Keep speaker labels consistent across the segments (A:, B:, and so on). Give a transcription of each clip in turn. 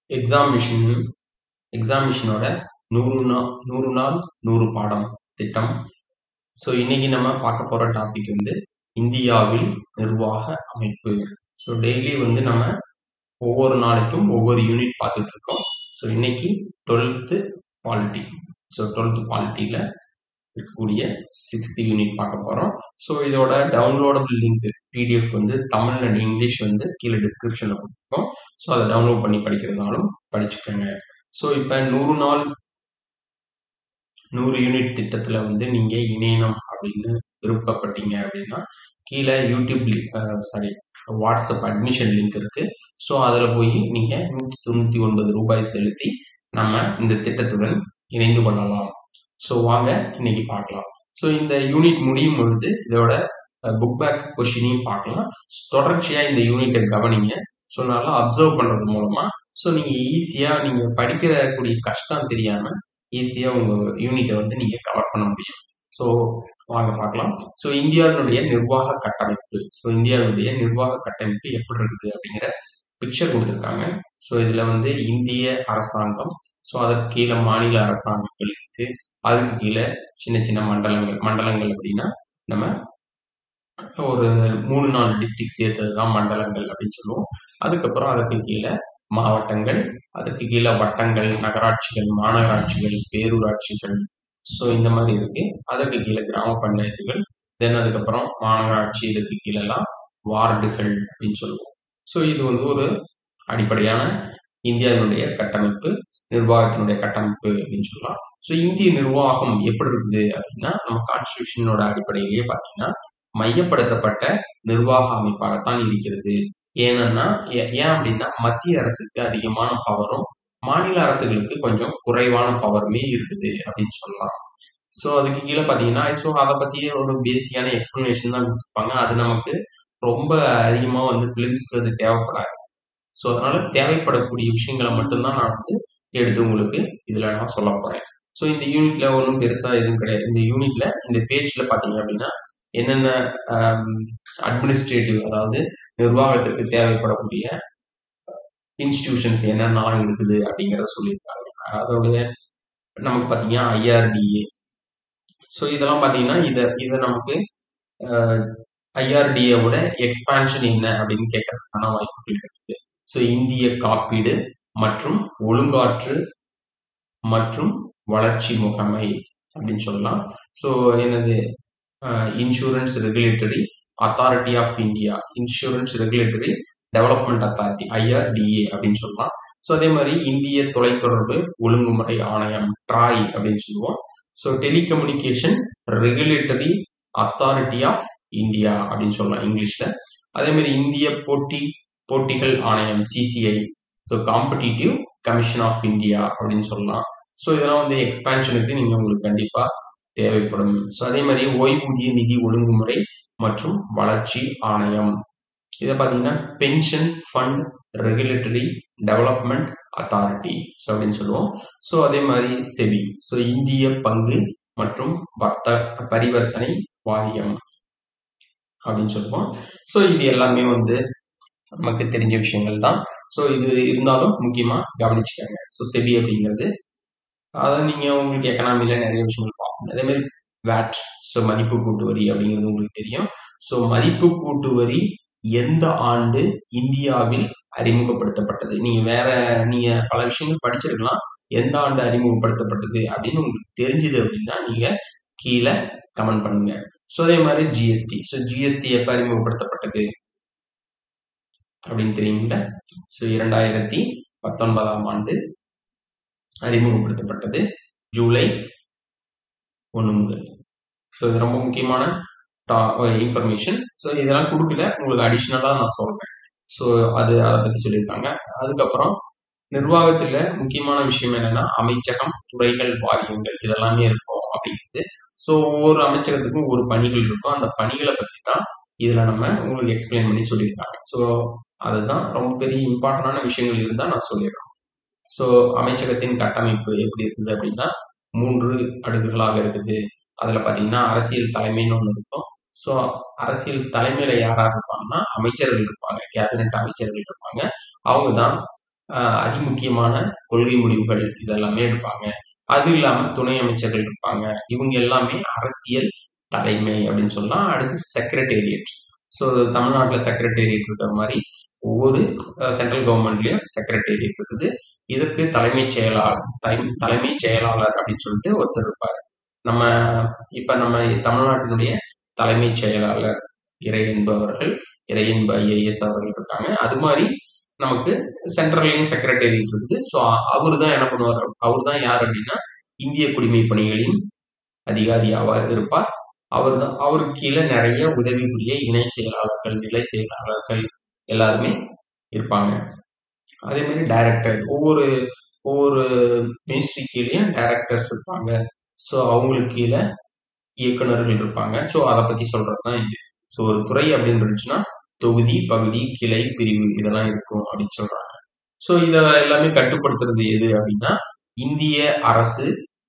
A: examination எக்ஸாமிஷனோட நூறு நா நூறு நாள் நூறு பாடம் திட்டம் ஸோ இன்னைக்கு நம்ம பார்க்க போகிற டாபிக் வந்து இந்தியாவில் நிர்வாக அமைப்பு ஸோ டெய்லி வந்து நம்ம ஒவ்வொரு நாளைக்கும் ஒவ்வொரு யூனிட் பார்த்துட்டு இருக்கோம் ஸோ இன்னைக்கு டுவெல்த்து பாலிட்டி ஸோ டுவெல்த்து பாலிட்டியில் இருக்கக்கூடிய சிக்ஸ்த் யூனிட் பார்க்க போகிறோம் ஸோ இதோட டவுன்லோடபிள் லிங்க் பிடிஎஃப் வந்து தமிழ் அண்ட் இங்கிலீஷ் வந்து கீழே டிஸ்கிரிப்ஷனில் கொடுத்துருக்கோம் ஸோ அதை டவுன்லோட் பண்ணி படிக்கிறதுனாலும் படிச்சுக்கோங்க ஸோ இப்போ நூறு நாள் நூறு யூனிட் திட்டத்தில் வந்து நீங்கள் இணையணும் அப்படின்னு விருப்பப்பட்டீங்க அப்படின்னா கீழே YouTube sorry WhatsApp admission link இருக்கு ஸோ அதில் போய் நீங்கள் நூற்றி தொண்ணூற்றி ஒன்பது ரூபாய் செலுத்தி நம்ம இந்த திட்டத்துடன் இணைந்து கொள்ளலாம் ஸோ வாங்க இன்னைக்கு பார்க்கலாம் ஸோ இந்த யூனிட் முடியும் பொழுது இதோட புக் பேக் கொஷினையும் பார்க்கலாம் தொடர்ச்சியாக இந்த யூனிட்டை கவனிங்க ஸோ நல்லா அப்சர்வ் பண்ணுறது மூலமா ஸோ நீங்கள் ஈஸியாக நீங்கள் படிக்கிற கூடிய கஷ்டம் தெரியாமல் ஈஸியாக உங்கள் யூனிட்டை வந்து நீங்கள் கவர் பண்ண முடியும் ஸோ வாங்க பார்க்கலாம் ஸோ இந்தியாவினுடைய நிர்வாக கட்டமைப்பு ஸோ இந்தியாவுடைய நிர்வாக கட்டமைப்பு எப்படி இருக்குது அப்படிங்கிற பிக்சர் கொடுத்துருக்காங்க ஸோ இதில் வந்து இந்திய அரசாங்கம் ஸோ அதற்கு கீழே மாநில அரசாங்கங்கள் இருக்கு அதுக்கு கீழே சின்ன சின்ன மண்டலங்கள் மண்டலங்கள் அப்படின்னா நம்ம ஒரு மூணு நாலு டிஸ்ட்ரிக்ட் சேர்த்தது தான் மண்டலங்கள் அப்படின்னு சொல்லுவோம் அதுக்கப்புறம் அதுக்கு கீழே மாவட்டங்கள் அதுக்கு கீழே வட்டங்கள் நகராட்சிகள் மாநகராட்சிகள் பேரூராட்சிகள் ஸோ இந்த மாதிரி இருக்கு அதுக்கு கீழே கிராம பஞ்சாயத்துகள் தென் அதுக்கப்புறம் மாநகராட்சி இதுக்கு கீழெல்லாம் வார்டுகள் அப்படின்னு சொல்லுவோம் ஸோ இது வந்து ஒரு அடிப்படையான இந்தியாவினுடைய கட்டமைப்பு நிர்வாகத்தினுடைய கட்டமைப்பு அப்படின்னு சொல்லலாம் ஸோ இந்திய நிர்வாகம் எப்படி இருக்குது அப்படின்னா நம்ம கான்ஸ்டியூஷனோட அடிப்படையிலேயே பார்த்தீங்கன்னா மையப்படுத்தப்பட்ட நிர்வாக அமைப்பாகத்தான் இருக்கிறது ஏன்னா ஏன் அப்படின்னா மத்திய அரசுக்கு அதிகமான பவரும் மாநில அரசுகளுக்கு கொஞ்சம் குறைவான பவருமே இருக்குது அப்படின்னு சொல்லலாம் ஸோ அதுக்கு கீழே பார்த்தீங்கன்னா ஸோ அதை பற்றியே ஒரு பேசிக்கான எக்ஸ்பிளனேஷன் தான் கொடுத்துருப்பாங்க அது நமக்கு ரொம்ப அதிகமாக வந்து பிலிம்ஸ்க்கு அது தேவைப்படாது ஸோ அதனால தேவைப்படக்கூடிய விஷயங்களை மட்டும்தான் நான் வந்து எடுத்து உங்களுக்கு இதில் நான் சொல்ல போகிறேன் ஸோ இந்த யூனிட்ல ஒன்றும் பெருசாக எதுவும் கிடையாது இந்த யூனிட்ல இந்த பேஜில் பார்த்தீங்க அப்படின்னா என்னென்ன அட்மினிஸ்ட்ரேட்டிவ் அதாவது நிர்வாகத்திற்கு தேவைப்படக்கூடிய இன்ஸ்டிடியூஷன்ஸ் என்னென்னலாம் இருக்குது அப்படிங்கிறத சொல்லியிருக்காங்க அதோடைய நமக்கு பார்த்தீங்கன்னா ஐஆர்டிஏ ஸோ இதெல்லாம் பார்த்தீங்கன்னா இதை இதை நமக்கு ஐஆர்டிஏவோட எக்ஸ்பான்ஷன் என்ன அப்படின்னு கேட்கறதுக்கான வாய்ப்புகள் இருக்குது ஸோ இந்திய காப்பீடு மற்றும் ஒழுங்காற்று மற்றும் வளர்ச்சி முகமை அப்படின்னு சொல்லலாம் ஸோ என்னது insurance regulatory authority of India insurance regulatory development authority IRDA அப்படின்னு சொல்லலாம் ஸோ அதே மாதிரி இந்திய தொலைத்தொடர்பு ஒழுங்குமுறை ஆணையம் ட்ராய் அப்படின்னு சொல்லுவோம் so telecommunication regulatory authority of India அப்படின்னு சொல்லலாம் இங்கிலீஷ்ல அதே மாதிரி இந்திய போட்டி போட்டிகள் ஆணையம் CCI so competitive commission of India அப்படின்னு சொல்லலாம் ஸோ இதெல்லாம் வந்து எக்ஸ்பான்ஷனுக்கு நீங்கள் உங்களுக்கு கண்டிப்பாக தேவைப்படும் ஸோ அதே மாதிரி ஓய்வூதிய நிதி ஒழுங்குமுறை மற்றும் வளர்ச்சி ஆணையம் இதை பார்த்தீங்கன்னா pension fund regulatory development authority so அப்படின்னு சொல்லுவோம் ஸோ அதே மாதிரி செபி ஸோ இந்திய பங்கு மற்றும் வர்த்த பரிவர்த்தனை வாரியம் அப்படின்னு சொல்லுவோம் ஸோ இது எல்லாமே வந்து நமக்கு தெரிஞ்ச விஷயங்கள் தான் ஸோ இது இருந்தாலும் முக்கியமாக கவனிச்சுக்கோங்க ஸோ செபி அப்படிங்கிறது அதை நீங்கள் உங்களுக்கு எக்கனாமியில் நிறைய விஷயங்கள் பார்க்கணும் அதே மாதிரி வேட் ஸோ மதிப்பு கூட்டு வரி அப்படிங்கிறது உங்களுக்கு தெரியும் ஸோ மதிப்பு கூட்டு வரி எந்த ஆண்டு இந்தியாவில் அறிமுகப்படுத்தப்பட்டது நீங்க வேற நீங்க பல விஷயங்கள் படிச்சிருக்கலாம் எந்த ஆண்டு அறிமுகப்படுத்தப்பட்டது அப்படின்னு உங்களுக்கு தெரிஞ்சது அப்படின்னா நீங்க கீழே கமெண்ட் பண்ணுங்க ஸோ அதே மாதிரி ஜிஎஸ்டி ஸோ ஜிஎஸ்டி எப்ப அறிமுகப்படுத்தப்பட்டது அப்படின்னு தெரியுங்களா ஸோ இரண்டாயிரத்தி பத்தொன்பதாம் ஆண்டு அறிமுகப்படுத்தப்பட்டது ஜூலை ஒன்று முதல் ஸோ இது ரொம்ப முக்கியமான இன்ஃபர்மேஷன் ஸோ இதெல்லாம் கொடுக்கல உங்களுக்கு அடிஷ்னலாக நான் சொல்றேன் ஸோ அது அதை பற்றி சொல்லியிருக்காங்க அதுக்கப்புறம் நிர்வாகத்தில் முக்கியமான விஷயம் என்னன்னா அமைச்சகம் துறைகள் வாரியங்கள் இதெல்லாமே இருக்கும் அப்படிங்கிறது ஸோ ஒவ்வொரு அமைச்சகத்துக்கும் ஒரு பணிகள் இருக்கும் அந்த பணிகளை பற்றி தான் இதில் நம்ம உங்களுக்கு எக்ஸ்பிளைன் பண்ணி சொல்லியிருக்காங்க ஸோ அதுதான் ரொம்ப பெரிய இம்பார்ட்டண்டான விஷயங்கள் இருந்தால் நான் சொல்லிடுறேன் ஸோ அமைச்சகத்தின் கட்டமைப்பு எப்படி இருக்குது அப்படின்னா மூன்று அடுக்குகளாக இருக்குது அதில் பார்த்தீங்கன்னா அரசியல் தலைமைன்னு ஒன்று இருக்கும் ஸோ அரசியல் தலைமையில யாரா இருப்பாங்கன்னா அமைச்சர்கள் இருப்பாங்க கேபினட் அமைச்சர்கள் இருப்பாங்க அவங்க தான் ஆஹ் அதிமுக்கியமான கொள்கை முடிவுகள் இதெல்லாமே எடுப்பாங்க அது இல்லாம துணை அமைச்சர்கள் இருப்பாங்க இவங்க எல்லாமே அரசியல் தலைமை அப்படின்னு சொல்லலாம் அடுத்து செக்ரட்டேரியட் ஸோ தமிழ்நாட்டில் செக்ரட்டேரியட் இருக்கிற மாதிரி ஒவ்வொரு சென்ட்ரல் கவர்மெண்ட்லயும் செக்ரட்டேரியட் இருக்குது இதுக்கு தலைமைச் செயலாளர் தலைமை தலைமைச் செயலாளர் அப்படின்னு சொல்லிட்டு ஒருத்தர் இருப்பார் நம்ம இப்ப நம்ம தமிழ்நாட்டினுடைய தலைமைச் செயலாளர் இறை என்பவர்கள் இறை என்ப ஐஏஎஸ் அவர்கள் இருக்காங்க அது மாதிரி நமக்கு சென்ட்ரல்லையும் செக்ரட்டேரியட் இருக்குது ஸோ அவர் தான் என்ன பண்ணுவார் அவர் தான் யார் அப்படின்னா இந்திய குடிமை பணிகளின் அதிகாரியாக இருப்பார் அவர் தான் அவருக்கு கீழே நிறைய உதவி புரிய இணை செயலாளர்கள் நிலை செயலாளர்கள் எல்லாருமே இருப்பாங்க அதே மாதிரி டைரக்டர் ஒவ்வொரு ஒவ்வொரு மினிஸ்ட்ரி கீழேயும் டைரக்டர்ஸ் இருப்பாங்க ஸோ அவங்களுக்கு கீழே இயக்குநர்கள் இருப்பாங்க ஸோ அதை பத்தி சொல்றது தான் இது ஸோ ஒரு துறை அப்படின்னு இருந்துச்சுன்னா தொகுதி பகுதி கிளை பிரிவு இதெல்லாம் இருக்கும் அப்படின்னு சொல்றாங்க ஸோ இத எல்லாமே கட்டுப்படுத்துறது எது அப்படின்னா இந்திய அரசு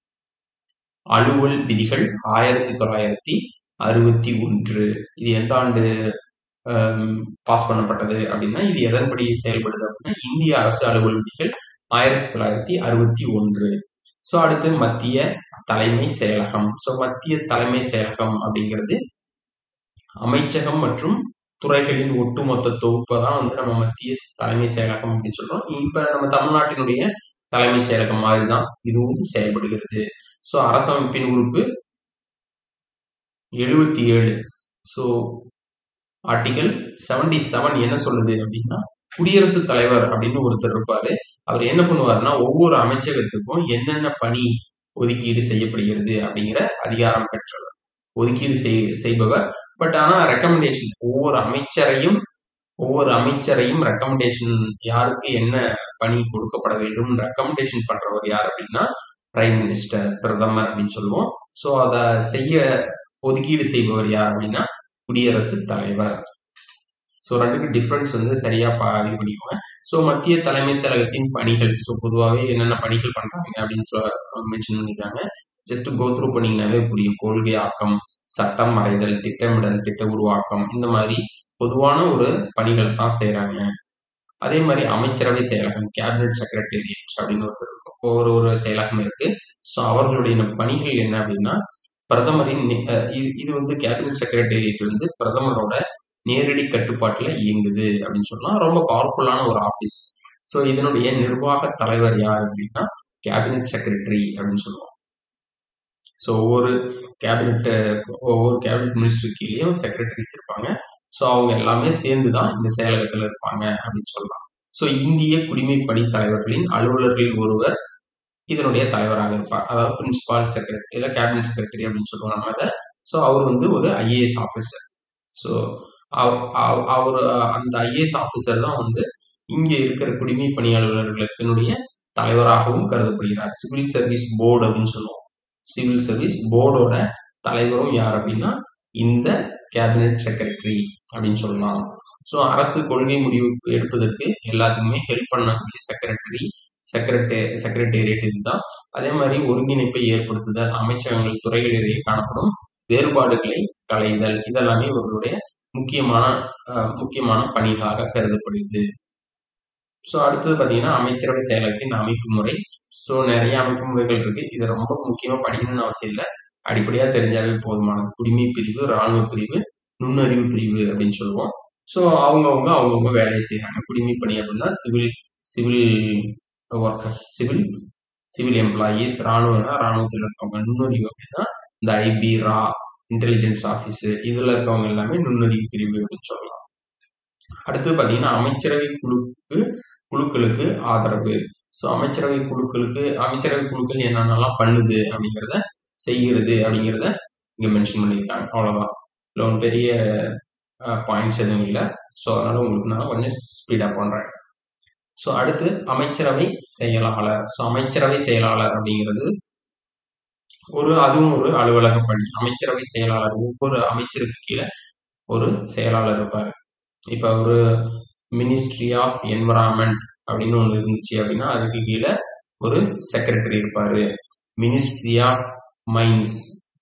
A: அலுவல் விதிகள் ஆயிரத்தி தொள்ளாயிரத்தி அறுபத்தி ஒன்று இது எந்த ஆண்டு பாஸ் பண்ணப்பட்டது அப்படின்னா இது எதன்படி செயல்படுது அப்படின்னா இந்திய அரசு அலுவல் விதிகள் ஆயிரத்தி தொள்ளாயிரத்தி அறுபத்தி ஒன்று ஸோ அடுத்து மத்திய தலைமை செயலகம் ஸோ மத்திய தலைமை செயலகம் அப்படிங்கிறது அமைச்சகம் மற்றும் துறைகளின் ஒட்டுமொத்த தொகுப்பை தான் வந்து நம்ம மத்திய தலைமை செயலகம் அப்படின்னு சொல்றோம் இப்ப நம்ம தமிழ்நாட்டினுடைய தலைமை செயலகம் மாதிரி தான் இதுவும் செயல்படுகிறது ஸோ அரசமைப்பின் உறுப்பு எழுபத்தி ஏழு ஸோ ஆர்டிகல் செவன்டி செவன் என்ன சொல்லுது அப்படின்னா குடியரசுத் தலைவர் அப்படின்னு ஒருத்தர் இருப்பாரு அவர் என்ன பண்ணுவாருன்னா ஒவ்வொரு அமைச்சகத்துக்கும் என்னென்ன பணி ஒதுக்கீடு செய்யப்படுகிறது அப்படிங்கிற அதிகாரம் பெற்றவர் ஒதுக்கீடு செய் செய்பவர் பட் ஆனா ரெக்கமெண்டேஷன் ஒவ்வொரு அமைச்சரையும் ஒவ்வொரு அமைச்சரையும் ரெக்கமெண்டேஷன் யாருக்கு என்ன பணி கொடுக்கப்பட வேண்டும் ரெக்கமெண்டேஷன் பண்றவர் யார் அப்படின்னா பிரைம் மினிஸ்டர் பிரதமர் அப்படின்னு சொல்லுவோம் ஸோ அதை செய்ய ஒதுக்கீடு செய்பவர் யார் அப்படின்னா குடியரசுத் தலைவர் ஸோ ரெண்டுக்கு டிஃப்ரென்ஸ் வந்து சரியா பா இது பண்ணிக்கோங்க ஸோ மத்திய தலைமை செயலகத்தின் பணிகள் ஸோ பொதுவாகவே என்னென்ன பணிகள் பண்றாங்க அப்படின்னு சொல்ல மென்ஷன் பண்ணிருக்காங்க ஜஸ்ட் கோ த்ரூ பண்ணீங்கன்னாவே புரியும் கொள்கை ஆக்கம் சட்டம் வரைதல் திட்டமிடல் திட்ட உருவாக்கம் இந்த மாதிரி பொதுவான ஒரு பணிகளை தான் செய்யறாங்க அதே மாதிரி அமைச்சரவை செயலகம் கேபினட் செக்ரட்டேரியட் அப்படின்னு ஒருத்தர் இருக்கும் ஒவ்வொரு ஒரு செயலகம் இருக்கு ஸோ அவர்களுடைய பணிகள் என்ன அப்படின்னா பிரதமரின் இது வந்து கேபினட் செக்ரட்டேரியட் வந்து பிரதமரோட நேரடி கட்டுப்பாட்டில் இயங்குது அப்படின்னு சொன்னா ரொம்ப பவர்ஃபுல்லான ஒரு ஆஃபீஸ் ஸோ இதனுடைய நிர்வாக தலைவர் யார் அப்படின்னா கேபினட் செக்ரட்டரி அப்படின்னு சொல்லுவோம் ஸோ ஒவ்வொரு கேபினட் ஒவ்வொரு கேபினட் மினிஸ்டர் கீழேயும் செக்ரட்டரிஸ் இருப்பாங்க ஸோ அவங்க எல்லாமே சேர்ந்து தான் இந்த செயலகத்தில் இருப்பாங்க அப்படின்னு சொல்லலாம் ஸோ இந்திய குடிமைப்பணி தலைவர்களின் அலுவலர்களில் ஒருவர் இதனுடைய தலைவராக இருப்பார் அதாவது பிரின்சிபால் செக்ரட்டரி இல்லை கேபினட் செக்ரட்டரி அப்படின்னு சொல்லுவோம் நம்ம அதை ஸோ அவர் வந்து ஒரு ஐஏஎஸ் ஆஃபீஸர் ஸோ அவர் அந்த ஐஏஎஸ் ஆஃபீஸர் தான் வந்து இங்க இருக்கிற குடிமை பணியாளர்களுக்கினுடைய தலைவராகவும் கருதப்படுகிறார் சிவில் சர்வீஸ் போர்டு அப்படின்னு சொல்லுவோம் சிவில் சர்வீஸ் போர்டோட தலைவரும் யார் அப்படின்னா இந்த கேபினட் செக்ரட்டரி அப்படின்னு சொல்லலாம் ஸோ அரசு கொள்கை முடிவு எடுப்பதற்கு எல்லாத்துக்குமே ஹெல்ப் பண்ணக்கூடிய செக்ரட்டரி செக்ரட்டே செக்ரட்டேரியட் இதுதான் அதே மாதிரி ஒருங்கிணைப்பை ஏற்படுத்துதல் அமைச்சகங்கள் துறைகளிடையே காணப்படும் வேறுபாடுகளை களைதல் இதெல்லாமே இவர்களுடைய முக்கியமான முக்கியமான பணிகளாக கருதப்படுகிறது ஸோ அடுத்தது பார்த்தீங்கன்னா அமைச்சரவை செயலகத்தின் அமைப்பு முறை ஸோ நிறைய அமைப்பு முறைகள் இருக்கு இது ரொம்ப முக்கியமாக படிக்கணும்னு அவசியம் இல்லை அடிப்படையா தெரிஞ்சாவே போதுமானது குடிமை பிரிவு ராணுவ பிரிவு நுண்ணறிவு பிரிவு அப்படின்னு சொல்லுவோம் ஸோ அவங்கவுங்க அவங்கவுங்க வேலையை செய்யறாங்க குடிமை பணி அப்படின்னா civil civil workers civil civil employees ராணுவம்னா ராணுவத்தில் இருக்கவங்க நுண்ணறிவு அப்படின்னா இந்த ஐபி ரா இன்டெலிஜென்ஸ் ஆஃபீஸ் இதுல இருக்கவங்க எல்லாமே நுண்ணறிவு பிரிவு அப்படின்னு சொல்லலாம் அடுத்து பார்த்தீங்கன்னா அமைச்சரவை குழுக்கு குழுக்களுக்கு ஆதரவு ஸோ அமைச்சரவை குழுக்களுக்கு அமைச்சரவை குழுக்கள் என்னென்னலாம் பண்ணுது அப்படிங்கிறத செய்கிறது அப்படிங்கிறத இங்க மென்ஷன் பண்ணியிருக்காங்க அவ்வளவுதான் இல்லை ஒன்றும் பெரிய பாயிண்ட்ஸ் எதுவும் இல்லை ஸோ அதனால உங்களுக்கு நான் கொஞ்சம் ஸ்பீடாக பண்றேன் ஸோ அடுத்து அமைச்சரவை செயலாளர் ஸோ அமைச்சரவை செயலாளர் அப்படிங்கிறது ஒரு அதுவும் ஒரு அலுவலக பணி அமைச்சரவை செயலாளர் ஒவ்வொரு அமைச்சருக்கு கீழே ஒரு செயலாளர் இருப்பார் இப்ப ஒரு மினிஸ்ட்ரி ஆஃப் என்வரான்மெண்ட் அப்படின்னு ஒன்று இருந்துச்சு அப்படின்னா அதுக்கு கீழே ஒரு செக்ரட்டரி இருப்பாரு மினிஸ்ட்ரி ஆஃப் மைன்ஸ்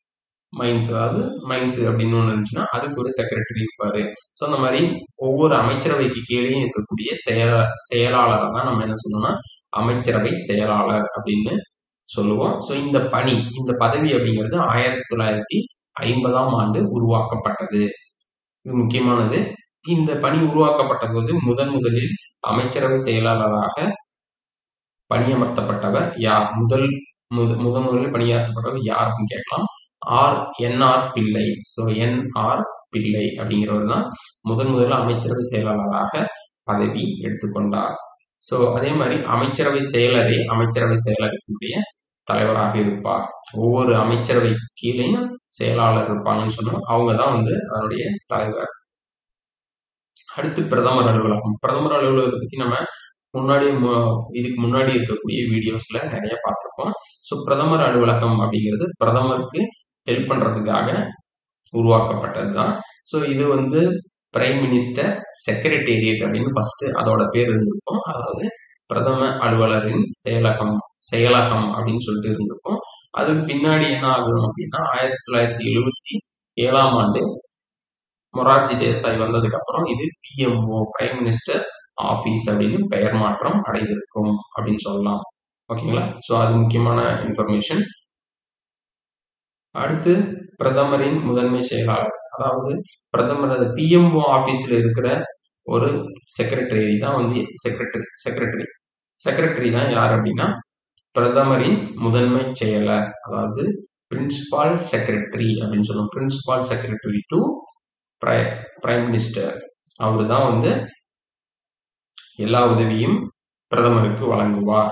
A: மைன்ஸ் அதாவது மைன்ஸ் அப்படின்னு ஒன்று இருந்துச்சுன்னா அதுக்கு ஒரு செக்ரட்டரி இருப்பாரு ஸோ அந்த மாதிரி ஒவ்வொரு அமைச்சரவைக்கு கீழேயும் இருக்கக்கூடிய செயல செயலாளரை தான் நம்ம என்ன சொல்லணும்னா அமைச்சரவை செயலாளர் அப்படின்னு சொல்லுவோம் ஸோ இந்த பணி இந்த பதவி அப்படிங்கிறது ஆயிரத்தி தொள்ளாயிரத்தி ஐம்பதாம் ஆண்டு உருவாக்கப்பட்டது இது முக்கியமானது இந்த பணி உருவாக்கப்பட்ட போது முதன் முதலில் அமைச்சரவை செயலாளராக பணியமர்த்தப்பட்டவர் யார் முதல் முத முதன் முதலில் பணியாற்றப்பட்டவர் யாருக்கும் கேட்கலாம் R NR Pillai so NR Pillai அப்படிங்கிறவர் தான் முதன் முதல்ல அமைச்சரவை செயலாளராக பதவி எடுத்துக்கொண்டார் ஸோ அதே மாதிரி அமைச்சரவை செயலரே அமைச்சரவை செயலகத்தினுடைய தலைவராக இருப்பார் ஒவ்வொரு அமைச்சரவை கீழேயும் செயலாளர் இருப்பாங்கன்னு சொன்னோம் அவங்க தான் வந்து அதனுடைய தலைவர் அடுத்து பிரதமர் அலுவலகம் பிரதமர் அலுவலகத்தை பத்தி நம்ம முன்னாடி இதுக்கு முன்னாடி இருக்கக்கூடிய வீடியோஸ்ல நிறைய பார்த்துருப்போம் ஸோ பிரதமர் அலுவலகம் அப்படிங்கிறது பிரதமருக்கு ஹெல்ப் பண்றதுக்காக உருவாக்கப்பட்டது தான் ஸோ இது வந்து பிரைம் மினிஸ்டர் செக்ரட்டேரியட் அப்படின்னு ஃபர்ஸ்ட் அதோட பேர் இருந்திருக்கும் அதாவது பிரதம அலுவலரின் செயலகம் செயலகம் அப்படின்னு சொல்லிட்டு இருந்திருக்கும் அதுக்கு பின்னாடி என்ன ஆகும் அப்படின்னா ஆயிரத்தி தொள்ளாயிரத்தி எழுபத்தி ஏழாம் ஆண்டு மொரார்ஜி தேசாய் வந்ததுக்கு அப்புறம் இது பிஎம்ஓ பிரைம் மினிஸ்டர் ஆபீஸ் அப்படின்னு பெயர் மாற்றம் அடைந்திருக்கும் அப்படின்னு சொல்லலாம் ஓகேங்களா ஸோ அது முக்கியமான இன்ஃபர்மேஷன் அடுத்து பிரதமரின் முதன்மை செயலாளர் அதாவது பிரதமர் அது பிஎம்ஓ ஆபீஸ்ல இருக்கிற ஒரு செக்ரட்டரி தான் வந்து செக்ரட்டரி செக்ரட்டரி செக்ரட்டரி தான் யார் அப்படின்னா பிரதமரின் முதன்மை செயலர் அதாவது பிரின்சிபால் செக்ரட்டரி அப்படின்னு சொல்லுவோம் principal secretary to prime minister அவரு தான் வந்து எல்லா உதவியும் பிரதமருக்கு வழங்குவார்